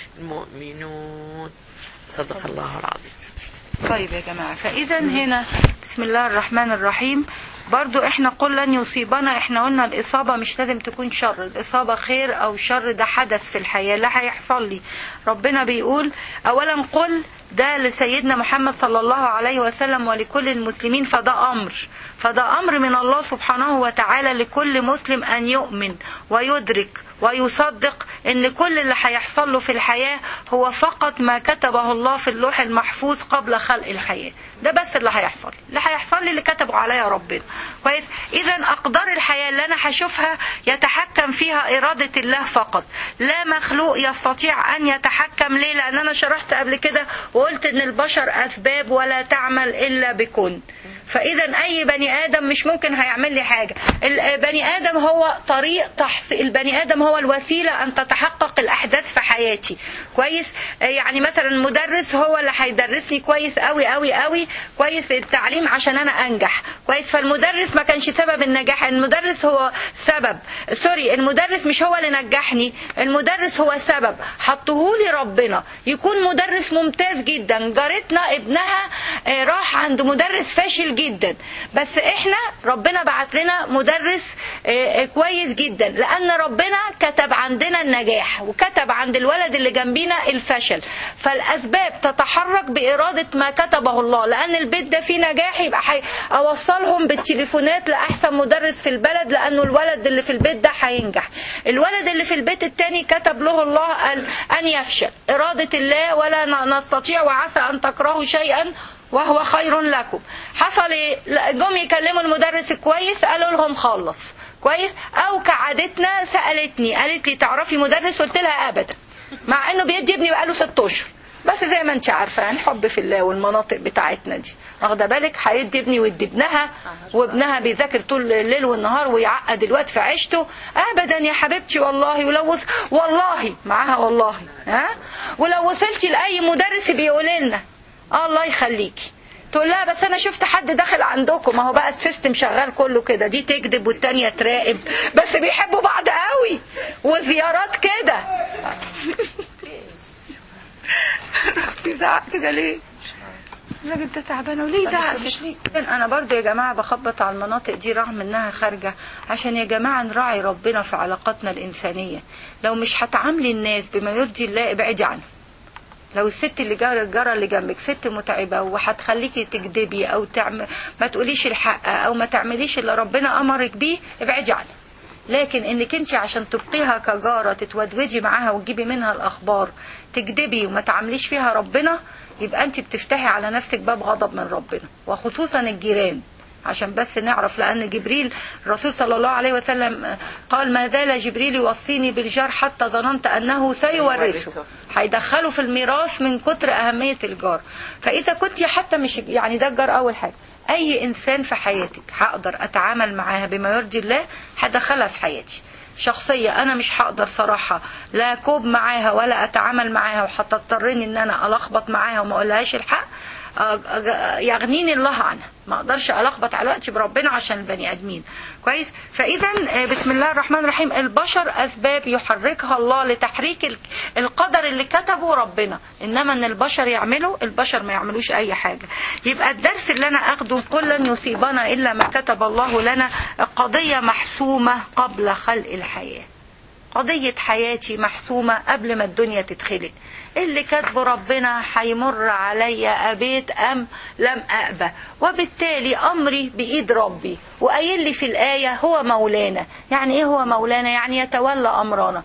المؤمنون صدق الله العظيم طيب يا جماعة فإذا هنا بسم الله الرحمن الرحيم برضو احنا قل لن يصيبنا احنا قلنا الإصابة مش لازم تكون شر الإصابة خير أو شر ده حدث في الحياة لا هيحصل لي ربنا بيقول أولا قل ده لسيدنا محمد صلى الله عليه وسلم ولكل المسلمين فده أمر فده أمر من الله سبحانه وتعالى لكل مسلم أن يؤمن ويدرك ويصدق ان كل اللي هيحصل له في الحياة هو فقط ما كتبه الله في اللوح المحفوظ قبل خلق الحياة ده بس اللي هيحصل لي. اللي هيحصل لي اللي كتبه عليا ربنا كويس اذا اقدار الحياة اللي انا هشوفها يتحكم فيها ارادة الله فقط لا مخلوق يستطيع ان يتحكم ليه لان انا شرحت قبل كده وقلت ان البشر اسباب ولا تعمل الا بكن فاذا اي بني ادم مش ممكن هيعمل لي حاجه البني ادم هو طريق تحصيل البني ادم هو الوسيله ان تتحقق الاحداث في حياتي كويس آه، يعني مثلا المدرس هو اللي هيدرسني كويس قوي قوي قوي كويس التعليم عشان انا انجح كويس فالمدرس ما كانش سبب النجاح المدرس هو سبب سوري المدرس مش هو اللي نجحني المدرس هو سبب حطهولي ربنا يكون مدرس ممتاز جدا جارتنا ابنها آه، راح عند مدرس فاشل جدا بس احنا ربنا بعت لنا مدرس آه، آه، كويس جدا لان ربنا كتب عندنا النجاح وكتب عند الولد اللي جنبينا الفشل فالاسباب تتحرك باراده ما كتبه الله لان البيت ده فيه نجاح يبقى حي... اوصلهم بالتليفونات لاحسن مدرس في البلد لانه الولد اللي في البيت ده هينجح الولد اللي في البيت التاني كتب له الله قال ان يفشل اراده الله ولا ن- نستطيع وعسى ان تكرهوا شيئا وهو خير لكم حصل ايه لا، جم يكلموا المدرس الكويس قالوا لهم خلص كويس او كعادتنا سالتني قالت لي تعرفي مدرس قلت لها ابدا مع انه بيدي ابني بقاله ست اشهر بس زي ما انت عارفه يعني حب في الله والمناطق بتاعتنا دي واخده بالك هيدي ابني ويدي ابنها وابنها بيذاكر طول الليل والنهار ويعقد الوقت في عيشته ابدا يا حبيبتي والله ولو وص... والله معاها والله ها ولو وصلتي لاي مدرس بيقول لنا آه الله يخليكي تقول لها بس انا شفت حد داخل عندكم ما هو بقى السيستم شغال كله كده دي تكذب والتانية تراقب بس بيحبوا بعض قوي وزيارات كده رحتي زعق كده ليه الراجل ده تعبان وليه زعق كده؟ انا برضو يا جماعه بخبط على المناطق دي رغم انها خارجه عشان يا جماعه نراعي ربنا في علاقاتنا الانسانيه لو مش هتعاملي الناس بما يرضي الله ابعدي عنهم لو الست اللي جار الجارة اللي جنبك ست متعبة وهتخليكي تكذبي او تعمل ما تقوليش الحق او ما تعمليش اللي ربنا امرك بيه ابعدي عنها لكن انك انت عشان تبقيها كجارة تتودودي معاها وتجيبي منها الاخبار تكذبي وما تعمليش فيها ربنا يبقى انت بتفتحي على نفسك باب غضب من ربنا وخصوصا الجيران عشان بس نعرف لأن جبريل الرسول صلى الله عليه وسلم قال ما زال جبريل يوصيني بالجار حتى ظننت أنه سيورثه هيدخله في الميراث من كتر أهمية الجار فإذا كنت حتى مش يعني ده الجار أول حاجة أي إنسان في حياتك هقدر أتعامل معاها بما يرضي الله هدخلها في حياتي شخصية أنا مش هقدر صراحة لا كوب معاها ولا أتعامل معاها وهتضطرني إن أنا ألخبط معاها وما أقولهاش الحق أ- أ- يغنيني الله عنها ما اقدرش الخبط على وقتي بربنا عشان البني ادمين كويس فاذا آه، بسم الله الرحمن الرحيم البشر اسباب يحركها الله لتحريك ال- القدر اللي كتبه ربنا انما ان البشر يعملوا البشر ما يعملوش اي حاجه يبقى الدرس اللي انا اخده قل لن يصيبنا الا ما كتب الله لنا قضيه محسومه قبل خلق الحياه قضية حياتي محسومة قبل ما الدنيا تتخلق اللي كاتبه ربنا هيمر عليا أبيت أم لم أأبى وبالتالي أمري بإيد ربي وقايل لي في الآية هو مولانا يعني إيه هو مولانا يعني يتولى أمرنا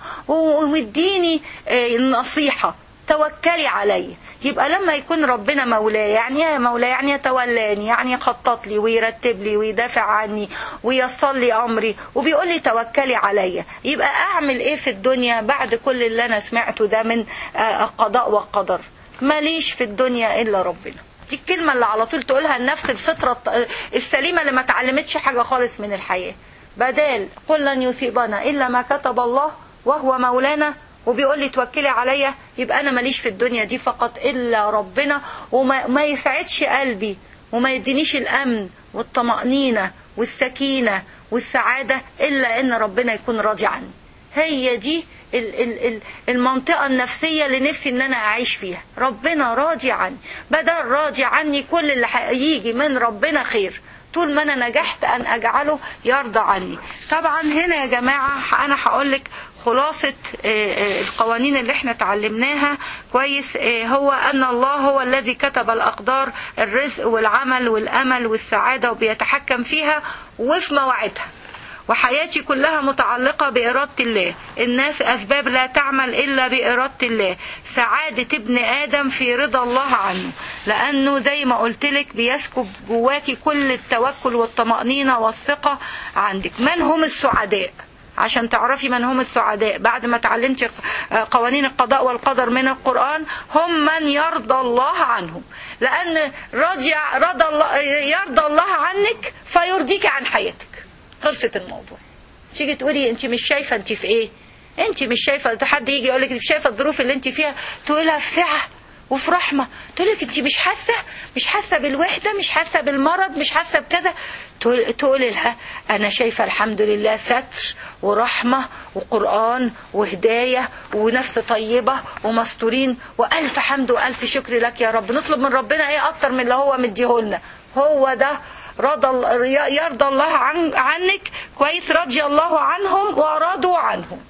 ومديني آه، النصيحة توكلي عليا يبقى لما يكون ربنا مولاي يعني ايه مولاي يعني يتولاني يعني يخطط لي ويرتب لي ويدافع عني ويصل لي امري وبيقول لي توكلي عليا يبقى اعمل ايه في الدنيا بعد كل اللي انا سمعته ده من آه، القضاء والقدر ماليش في الدنيا الا ربنا دي الكلمة اللي على طول تقولها النفس الفطرة الط- السليمة اللي ما اتعلمتش حاجة خالص من الحياة بدال قل لن يصيبنا إلا ما كتب الله وهو مولانا وبيقول لي توكلي عليا يبقى انا ماليش في الدنيا دي فقط الا ربنا وما ما يسعدش قلبي وما يدينيش الامن والطمأنينة والسكينة والسعادة الا ان ربنا يكون راضي عني هي دي ال- ال- ال- المنطقة النفسية اللي نفسي ان انا اعيش فيها ربنا راضي عني بدل راضي عني كل اللي هيجي من ربنا خير طول ما انا نجحت ان اجعله يرضى عني طبعا هنا يا جماعة انا هقول لك خلاصة آه، آه، القوانين اللي احنا اتعلمناها كويس آه، هو ان الله هو الذي كتب الاقدار الرزق والعمل والامل والسعادة وبيتحكم فيها وفي مواعيدها وحياتي كلها متعلقة بإرادة الله الناس أسباب لا تعمل إلا بإرادة الله سعادة ابن آدم في رضا الله عنه لأنه زي ما قلت لك بيسكب جواكي كل التوكل والطمأنينة والثقة عندك من هم السعداء عشان تعرفي من هم السعداء بعد ما تعلمتي قوانين القضاء والقدر من القرآن هم من يرضى الله عنهم لأن رضي رضى الله يرضى الله عنك فيرضيك عن حياتك خلصت الموضوع تيجي تقولي انت مش شايفه انت في ايه انت مش شايفه حد يجي يقول لك مش شايفه الظروف اللي انت فيها تقولها في سعه وفي رحمه تقول لك انت مش حاسه مش حاسه بالوحده مش حاسه بالمرض مش حاسه بكذا تقول تقول لها انا شايفه الحمد لله ستر ورحمه وقران وهدايه ونفس طيبه ومستورين والف حمد والف شكر لك يا رب نطلب من ربنا ايه اكتر من اللي هو مديهولنا هو ده رضى ال- يرضى الله عن عنك كويس رضي الله عنهم ورضوا عنهم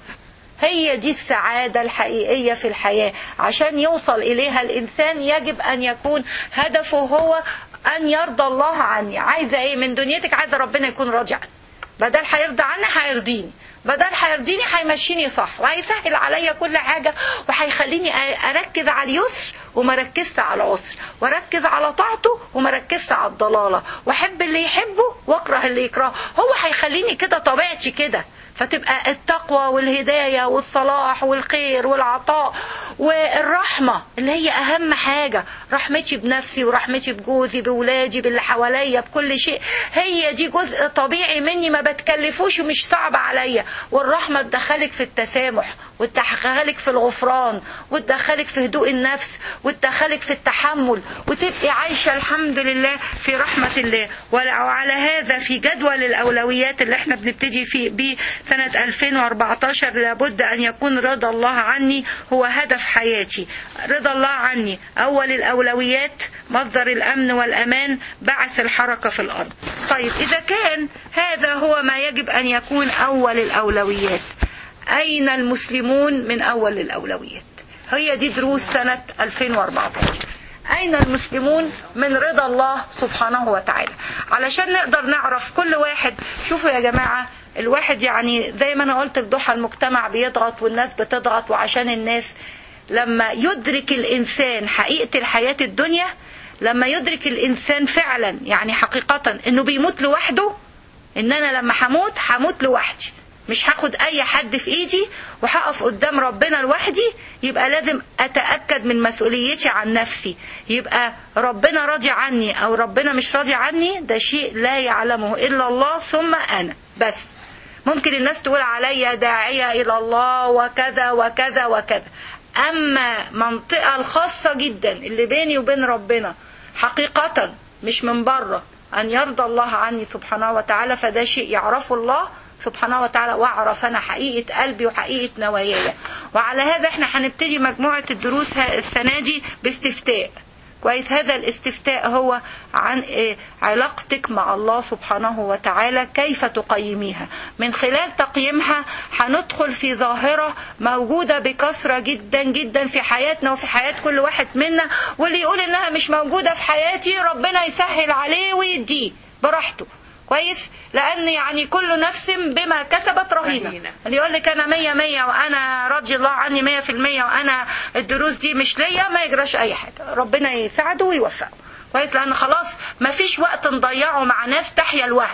هي دي السعادة الحقيقية في الحياة عشان يوصل إليها الإنسان يجب أن يكون هدفه هو أن يرضى الله عني عايزة إيه من دنيتك عايزة ربنا يكون راضي عني بدل هيرضى عني هيرضيني بدل هيرضيني هيمشيني صح وهيسهل عليا كل حاجة وهيخليني أ- أركز على اليسر وما ركزت على العسر واركز على طاعته وما ركزت على الضلالة واحب اللي يحبه واكره اللي يكرهه هو هيخليني كده طبيعتي كده فتبقى التقوى والهداية والصلاح والخير والعطاء والرحمة اللي هي أهم حاجة رحمتي بنفسي ورحمتي بجوزي بولادي باللي حواليا بكل شيء هي دي جزء طبيعي مني ما بتكلفوش ومش صعب عليا والرحمة تدخلك في التسامح وتدخلك في الغفران وتدخلك في هدوء النفس وتدخلك في التحمل وتبقي عايشة الحمد لله في رحمة الله وعلى هذا في جدول الأولويات اللي احنا بنبتدي في بيه سنة 2014 لابد أن يكون رضا الله عني هو هدف حياتي رضا الله عني أول الأولويات مصدر الأمن والأمان بعث الحركة في الأرض طيب إذا كان هذا هو ما يجب أن يكون أول الأولويات أين المسلمون من أول الأولويات هي دي دروس سنة 2014 أين المسلمون من رضا الله سبحانه وتعالى علشان نقدر نعرف كل واحد شوفوا يا جماعة الواحد يعني زي ما أنا قلت الضحى المجتمع بيضغط والناس بتضغط وعشان الناس لما يدرك الإنسان حقيقة الحياة الدنيا لما يدرك الانسان فعلا يعني حقيقة انه بيموت لوحده ان انا لما هموت هموت لوحدي مش هاخد اي حد في ايدي وهقف قدام ربنا لوحدي يبقى لازم اتاكد من مسؤوليتي عن نفسي يبقى ربنا راضي عني او ربنا مش راضي عني ده شيء لا يعلمه الا الله ثم انا بس ممكن الناس تقول عليا داعيه الى الله وكذا وكذا وكذا اما منطقه الخاصه جدا اللي بيني وبين ربنا حقيقه مش من بره أن يرضى الله عني سبحانه وتعالى فده شيء يعرفه الله سبحانه وتعالى واعرف انا حقيقه قلبي وحقيقه نواياي وعلى هذا احنا هنبتدي مجموعه الدروس ه- السنه دي باستفتاء كويس هذا الاستفتاء هو عن إيه؟ علاقتك مع الله سبحانه وتعالى كيف تقيميها من خلال تقييمها هندخل في ظاهرة موجودة بكثرة جدا جدا في حياتنا وفي حياة كل واحد منا واللي يقول انها مش موجودة في حياتي ربنا يسهل عليه ويديه براحته كويس لان يعني كل نفس بما كسبت رهينه رهينة. اللي يقول لك انا مية مية وانا راضي الله عني مية في المية وانا الدروس دي مش ليا ما يجراش اي حاجة ربنا يساعده ويوفقه كويس لان خلاص ما فيش وقت نضيعه مع ناس تحيا الوهم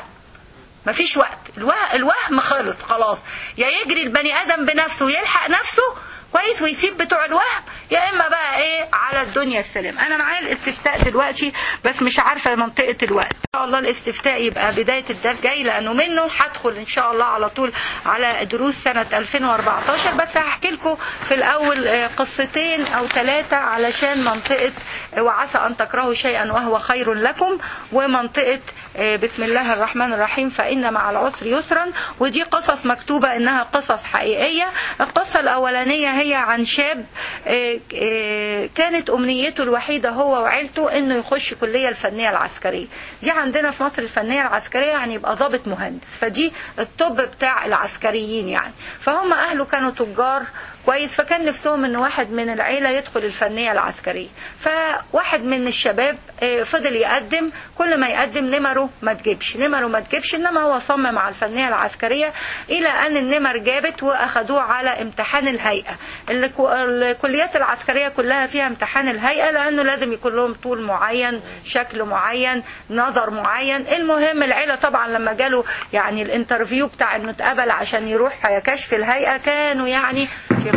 مفيش وقت الوهم, الوهم خلص خلاص يا يجري البني ادم بنفسه ويلحق نفسه كويس ويسيب بتوع الوهم يا اما بقى ايه على الدنيا السلام انا معايا الاستفتاء دلوقتي بس مش عارفه منطقه الوقت ان شاء الله الاستفتاء يبقى بدايه الدرس جاي لانه منه هدخل ان شاء الله على طول على دروس سنه 2014 بس هحكي لكم في الاول آه، قصتين او ثلاثه علشان منطقه آه، وعسى ان تكرهوا شيئا وهو خير لكم ومنطقه آه، بسم الله الرحمن الرحيم فإن مع العسر يسرا ودي قصص مكتوبة إنها قصص حقيقية القصة الأولانية هي عن شاب آه، آه، كانت أمنيته الوحيدة هو وعيلته إنه يخش كلية الفنية العسكرية دي عندنا في مصر الفنية العسكرية يعني يبقى ضابط مهندس فدي الطب بتاع العسكريين يعني فهم أهله كانوا تجار كويس فكان نفسهم ان واحد من العيلة يدخل الفنية العسكرية فواحد من الشباب آه، فضل يقدم كل ما يقدم نمره ما تجيبش نمره ما تجيبش انما هو صمم على الفنية العسكرية الى ان النمر جابت واخدوه على امتحان الهيئة الك- الكليات العسكرية كلها فيها امتحان الهيئة لانه لازم يكون لهم طول معين شكل معين نظر معين المهم العيلة طبعا لما جاله يعني الانترفيو بتاع انه اتقبل عشان يروح كشف الهيئة كانوا يعني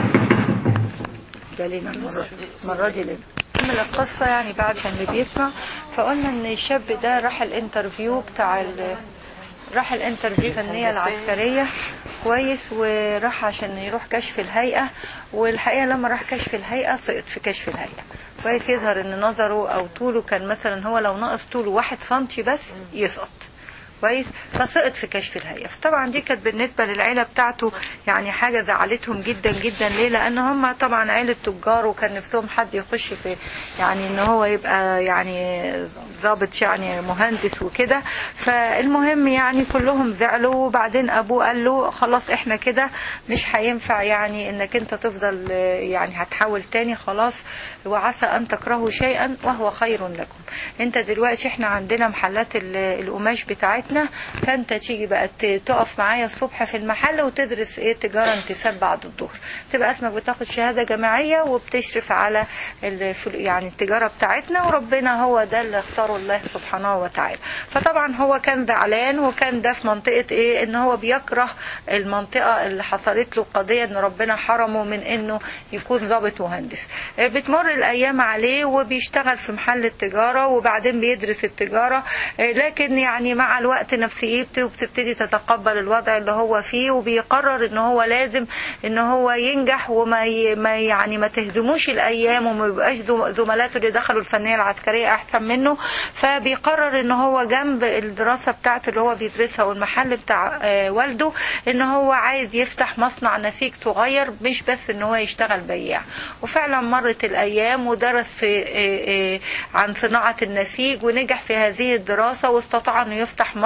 جالنا المرة المرة دي لنا كمل القصة يعني بعد كان اللي بيسمع فقلنا ان الشاب ده راح الانترفيو بتاع ال... راح الانترفيو الفنية العسكرية كويس وراح عشان يروح كشف الهيئة والحقيقة لما راح كشف الهيئة سقط في كشف الهيئة كويس يظهر ان نظره او طوله كان مثلا هو لو ناقص طوله واحد سنتي بس يسقط كويس فسقط في كشف الهيئه فطبعا دي كانت بالنسبه للعيله بتاعته يعني حاجه زعلتهم جدا جدا ليه لان هم طبعا عيله تجار وكان نفسهم حد يخش في يعني ان هو يبقى يعني ضابط يعني مهندس وكده فالمهم يعني كلهم زعلوا وبعدين ابوه قال له خلاص احنا كده مش هينفع يعني انك انت تفضل آه، يعني هتحاول تاني خلاص وعسى ان تكرهوا شيئا وهو خير لكم انت دلوقتي احنا عندنا محلات ال- القماش بتاعتنا فانت تيجي بقى ت- تقف معايا الصبح في المحل وتدرس ايه تجاره انتساب بعد الظهر تبقى اسمك بتاخد شهاده جامعيه وبتشرف على الفل- يعني التجاره بتاعتنا وربنا هو ده اللي اختاره الله سبحانه وتعالى فطبعا هو كان زعلان وكان ده في منطقه ايه ان هو بيكره المنطقه اللي حصلت له قضيه ان ربنا حرمه من انه يكون ضابط مهندس آه، بتمر الايام عليه وبيشتغل في محل التجاره وبعدين بيدرس التجاره آه، لكن يعني مع الوقت نفسيته بتبتدي تتقبل الوضع اللي هو فيه وبيقرر ان هو لازم ان هو ينجح وما ي... ما يعني ما تهزموش الايام وما يبقاش زم- زملاته اللي دخلوا الفنيه العسكريه احسن منه فبيقرر ان هو جنب الدراسه بتاعته اللي هو بيدرسها والمحل بتاع آه، والده ان هو عايز يفتح مصنع نسيج صغير مش بس ان هو يشتغل بياع وفعلا مرت الايام ودرس في آه، آه، عن صناعه النسيج ونجح في هذه الدراسه واستطاع انه يفتح مصنع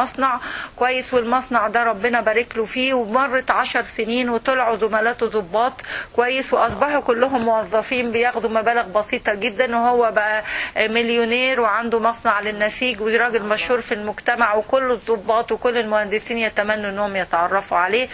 مصنع كويس والمصنع ده ربنا بارك له فيه ومرت عشر سنين وطلعوا زملاته ضباط كويس واصبحوا كلهم موظفين بياخدوا مبالغ بسيطه جدا وهو بقى مليونير وعنده مصنع للنسيج وراجل مشهور في المجتمع وكل الضباط وكل المهندسين يتمنوا انهم يتعرفوا عليه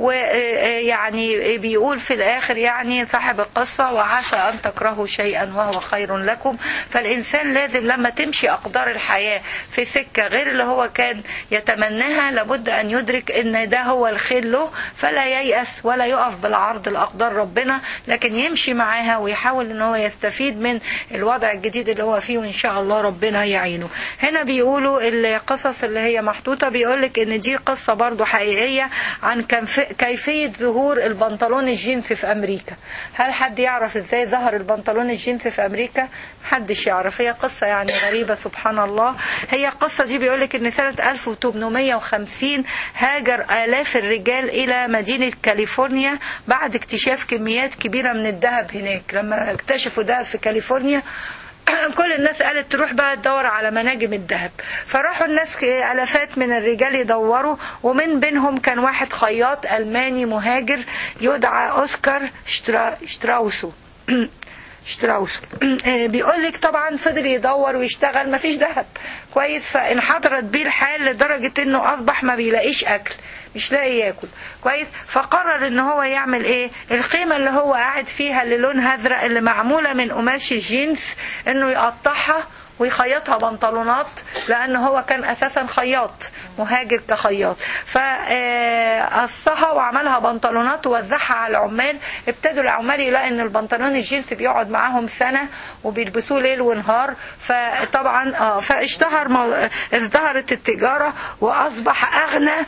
ويعني بيقول في الاخر يعني صاحب القصه وعسى ان تكرهوا شيئا وهو خير لكم فالانسان لازم لما تمشي اقدار الحياه في سكه غير اللي هو كان يتمناها لابد ان يدرك ان ده هو الخير له فلا ييأس ولا يقف بالعرض لاقدار ربنا لكن يمشي معاها ويحاول ان هو يستفيد من الوضع الجديد اللي هو فيه وان شاء الله ربنا يعينه هنا بيقولوا القصص اللي هي محطوطه بيقولك ان دي قصه برضو حقيقيه عن كيف- كيفيه ظهور البنطلون الجينز في امريكا هل حد يعرف ازاي ظهر البنطلون الجينز في امريكا محدش يعرف هي قصه يعني غريبه سبحان الله هي القصه دي بيقولك ان سنه 1850 هاجر آلاف الرجال إلى مدينة كاليفورنيا بعد اكتشاف كميات كبيرة من الذهب هناك لما اكتشفوا ده في كاليفورنيا كل الناس قالت تروح بقى تدور على مناجم الذهب فراحوا الناس الافات من الرجال يدوروا ومن بينهم كان واحد خياط الماني مهاجر يدعى اوسكار شترا شتراوسو شتراوس بيقول لك طبعا فضل يدور ويشتغل مفيش ذهب كويس فانحدرت بيه الحال لدرجه انه اصبح ما بيلاقيش اكل مش لاقي ياكل كويس فقرر ان هو يعمل ايه الخيمه اللي هو قاعد فيها اللي لونها ازرق اللي معموله من قماش الجينز انه يقطعها ويخيطها بنطلونات لان هو كان اساسا خياط مهاجر كخياط فقصها وعملها بنطلونات ووزعها على العمال ابتدوا العمال يلاقي ان البنطلون الجينز بيقعد معاهم سنه وبيلبسوه ليل ونهار فطبعا اه فاشتهر مو- ازدهرت التجاره واصبح اغنى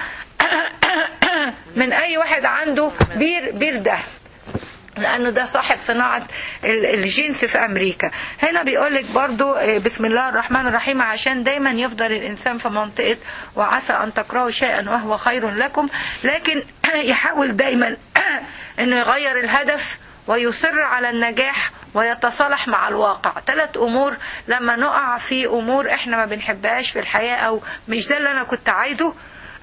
من اي واحد عنده بير بير دهب لانه ده صاحب صناعه ال- الجنس في امريكا هنا بيقول لك برضو آه، بسم الله الرحمن الرحيم عشان دايما يفضل الانسان في منطقه وعسى ان تكرهوا شيئا وهو خير لكم لكن يحاول دايما انه يغير الهدف ويصر على النجاح ويتصالح مع الواقع ثلاث امور لما نقع في امور احنا ما بنحبهاش في الحياه او مش ده اللي انا كنت عايزه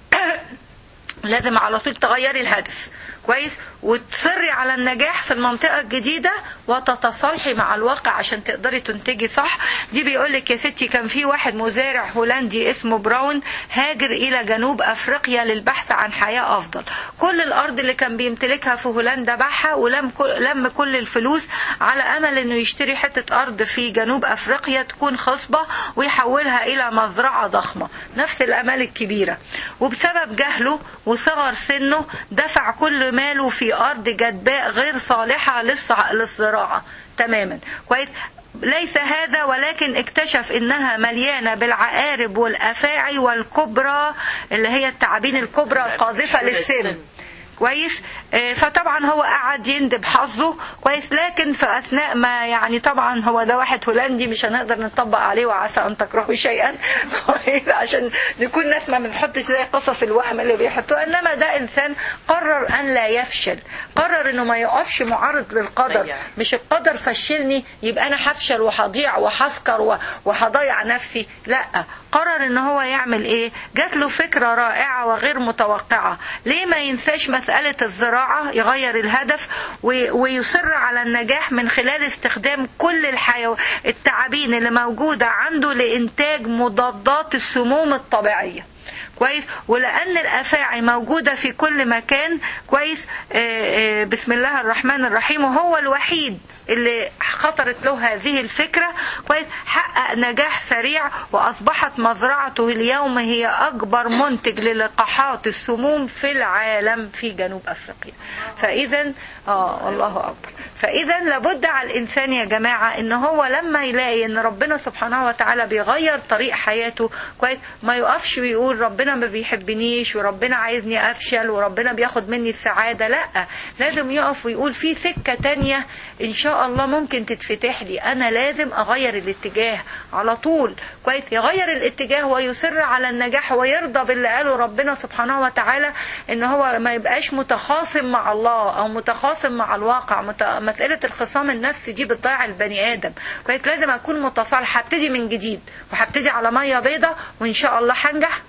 لازم على طول تغيري الهدف كويس وتصري على النجاح في المنطقة الجديدة وتتصالحي مع الواقع عشان تقدري تنتجي صح دي بيقولك يا ستي كان في واحد مزارع هولندي اسمه براون هاجر إلى جنوب أفريقيا للبحث عن حياة أفضل كل الأرض اللي كان بيمتلكها في هولندا باعها ولم كل لم كل الفلوس على أمل إنه يشتري حتة أرض في جنوب أفريقيا تكون خصبة ويحولها إلى مزرعة ضخمة نفس الأمال الكبيرة وبسبب جهله وصغر سنه دفع كل ماله في أرض جدباء غير صالحة للص- للزراعة تماما كويس ليس هذا ولكن اكتشف انها مليانه بالعقارب والافاعي والكبرى اللي هي التعابين الكبرى القاذفه للسم كويس آه، فطبعا هو قعد يندب حظه كويس لكن في اثناء ما يعني طبعا هو ده واحد هولندي مش هنقدر نطبق عليه وعسى ان تكرهوا شيئا كويس عشان نكون ناس ما بنحطش زي قصص الوهم اللي بيحطوها انما ده انسان قرر ان لا يفشل قرر انه ما يقفش معارض للقدر ضيع. مش القدر فشلني يبقى انا هفشل وهضيع وهسكر و- وهضيع نفسي لا قرر ان هو يعمل ايه جات له فكره رائعه وغير متوقعه ليه ما ينساش مساله الزراعه يغير الهدف و- ويصر على النجاح من خلال استخدام كل الحيو... التعابين اللي موجوده عنده لانتاج مضادات السموم الطبيعيه كويس ولان الافاعي موجوده في كل مكان كويس آه، آه، بسم الله الرحمن الرحيم وهو الوحيد اللي خطرت له هذه الفكره كويس حقق نجاح سريع واصبحت مزرعته اليوم هي اكبر منتج للقاحات السموم في العالم في جنوب افريقيا فاذا اه الله اكبر فاذا لابد على الانسان يا جماعه ان هو لما يلاقي ان ربنا سبحانه وتعالى بيغير طريق حياته كويس ما يقفش ويقول ربنا ما بيحبنيش وربنا عايزني افشل وربنا بياخد مني السعاده لا لازم يقف ويقول في سكه تانية ان شاء الله ممكن تتفتح لي انا لازم اغير الاتجاه على طول كويس يغير الاتجاه ويصر على النجاح ويرضى باللي قاله ربنا سبحانه وتعالى ان هو ما يبقاش متخاصم مع الله او متخاصم مع الواقع مت... مساله الخصام النفسي دي بتضيع البني ادم كويس لازم اكون متصالح هبتدي من جديد وهبتدي على ميه بيضة وان شاء الله هنجح وربنا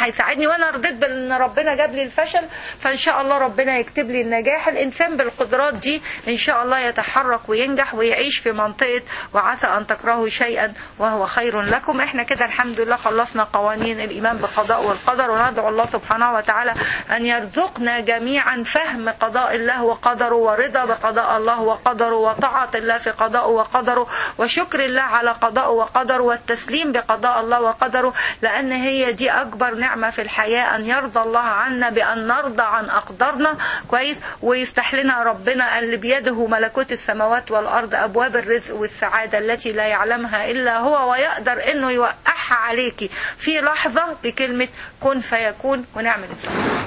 ربنا هيساعدني وانا رضيت بان ربنا جاب لي الفشل فان شاء الله ربنا يكتب لي النجاح الانسان بالقدرات دي ان شاء الله يتحرك وينجح ويعيش في منطقه وعسى ان تكرهوا شيئا وهو خير لكم احنا كده الحمد لله خلصنا قوانين الايمان بالقضاء والقدر وندعو الله سبحانه وتعالى ان يرزقنا جميعا فهم قضاء الله وقدره ورضا بقضاء الله وقدره وطاعه الله في قضاءه وقدره وشكر الله على قضاءه وقدره والتسليم بقضاء الله وقدره لان هي دي اكبر نعمه في الحياه ان يرضى الله عنا بان نرضى عن اقدارنا كويس ويفتح لنا ربنا اللي بيده ملكوت السماوات والارض ابواب الرزق والسعاده التي لا يعلمها الا هو ويقدر انه يوقعها عليكي في لحظه بكلمه كن فيكون ونعمل الدعاء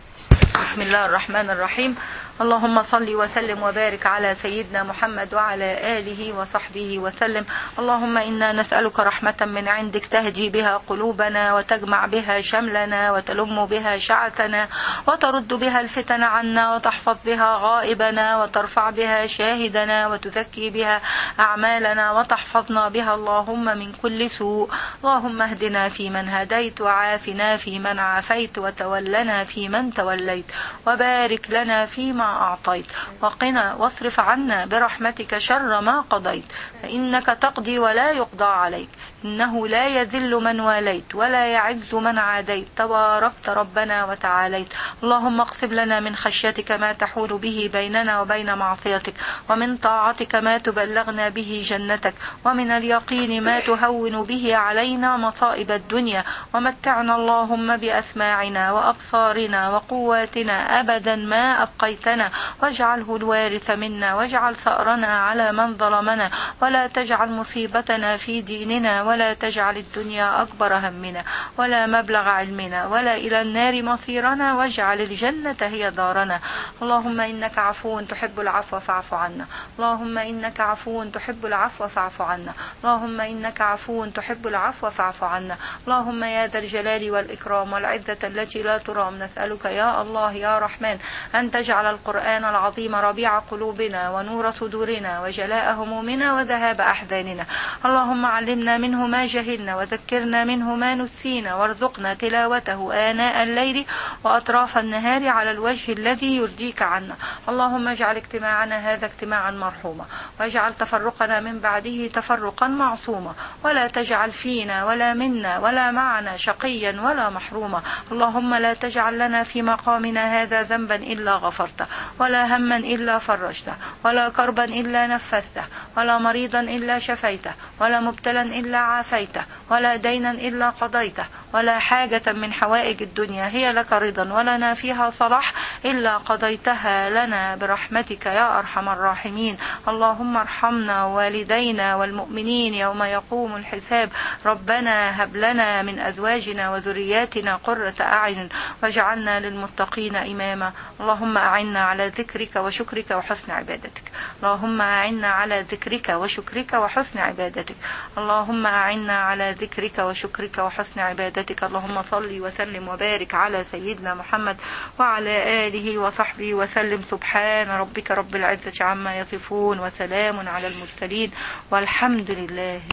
بسم الله الرحمن الرحيم اللهم صل وسلم وبارك على سيدنا محمد وعلى آله وصحبه وسلم اللهم إنا نسألك رحمة من عندك تهدي بها قلوبنا وتجمع بها شملنا وتلم بها شعثنا وترد بها الفتن عنا وتحفظ بها غائبنا وترفع بها شاهدنا وتزكي بها أعمالنا وتحفظنا بها اللهم من كل سوء اللهم اهدنا فيمن هديت وعافنا فيمن عافيت وتولنا فيمن توليت وبارك لنا فيما أعطيت وقنا واصرف عنا برحمتك شر ما قضيت فإنك تقضي ولا يقضى عليك إنه لا يذل من واليت ولا يعز من عاديت تباركت ربنا وتعاليت اللهم اقسم لنا من خشيتك ما تحول به بيننا وبين معصيتك ومن طاعتك ما تبلغنا به جنتك ومن اليقين ما تهون به علينا مصائب الدنيا ومتعنا اللهم بأسماعنا وأبصارنا وقواتنا أبدا ما أبقيتنا واجعله الوارث منا واجعل ثأرنا على من ظلمنا ولا تجعل مصيبتنا في ديننا ولا تجعل الدنيا أكبر همنا ولا مبلغ علمنا ولا إلى النار مصيرنا واجعل الجنة هي دارنا اللهم إنك عفو تحب العفو فاعف عنا اللهم إنك عفو تحب العفو فاعف عنا اللهم إنك عفو تحب العفو فاعف عنا اللهم يا ذا الجلال والإكرام والعزة التي لا ترام نسألك يا الله يا رحمن أن تجعل القرآن العظيم ربيع قلوبنا ونور صدورنا وجلاء همومنا وذهاب أحزاننا اللهم علمنا منه ما جهلنا وذكرنا منه ما نسينا وارزقنا تلاوته آناء الليل وأطراف النهار على الوجه الذي يرضيك عنا اللهم اجعل اجتماعنا هذا اجتماعا مرحوما واجعل تفرقنا من بعده تفرقا معصوما ولا تجعل فينا ولا منا ولا معنا شقيا ولا محروما اللهم لا تجعل لنا في مقامنا هذا ذنبا إلا غفرته ولا هما إلا فرجته ولا كربا إلا نفذته ولا مريضا إلا شفيته ولا مبتلا إلا عافيته ولا دينا إلا قضيته ولا حاجة من حوائج الدنيا هي لك رضا ولنا فيها صلاح إلا قضيتها لنا برحمتك يا أرحم الراحمين اللهم ارحمنا والدينا والمؤمنين يوم يقوم الحساب ربنا هب لنا من أزواجنا وذرياتنا قرة أعين واجعلنا للمتقين إماما اللهم أعنا على ذكرك وشكرك وحسن عبادتك اللهم أعنا على ذكرك وشكرك وحسن عبادتك اللهم أعنا على ذكرك وشكرك وحسن عبادتك اللهم صل وسلم وبارك على سيدنا محمد وعلى آله وصحبه وسلم سبحان ربك رب العزة عما يصفون وسلام على المرسلين والحمد لله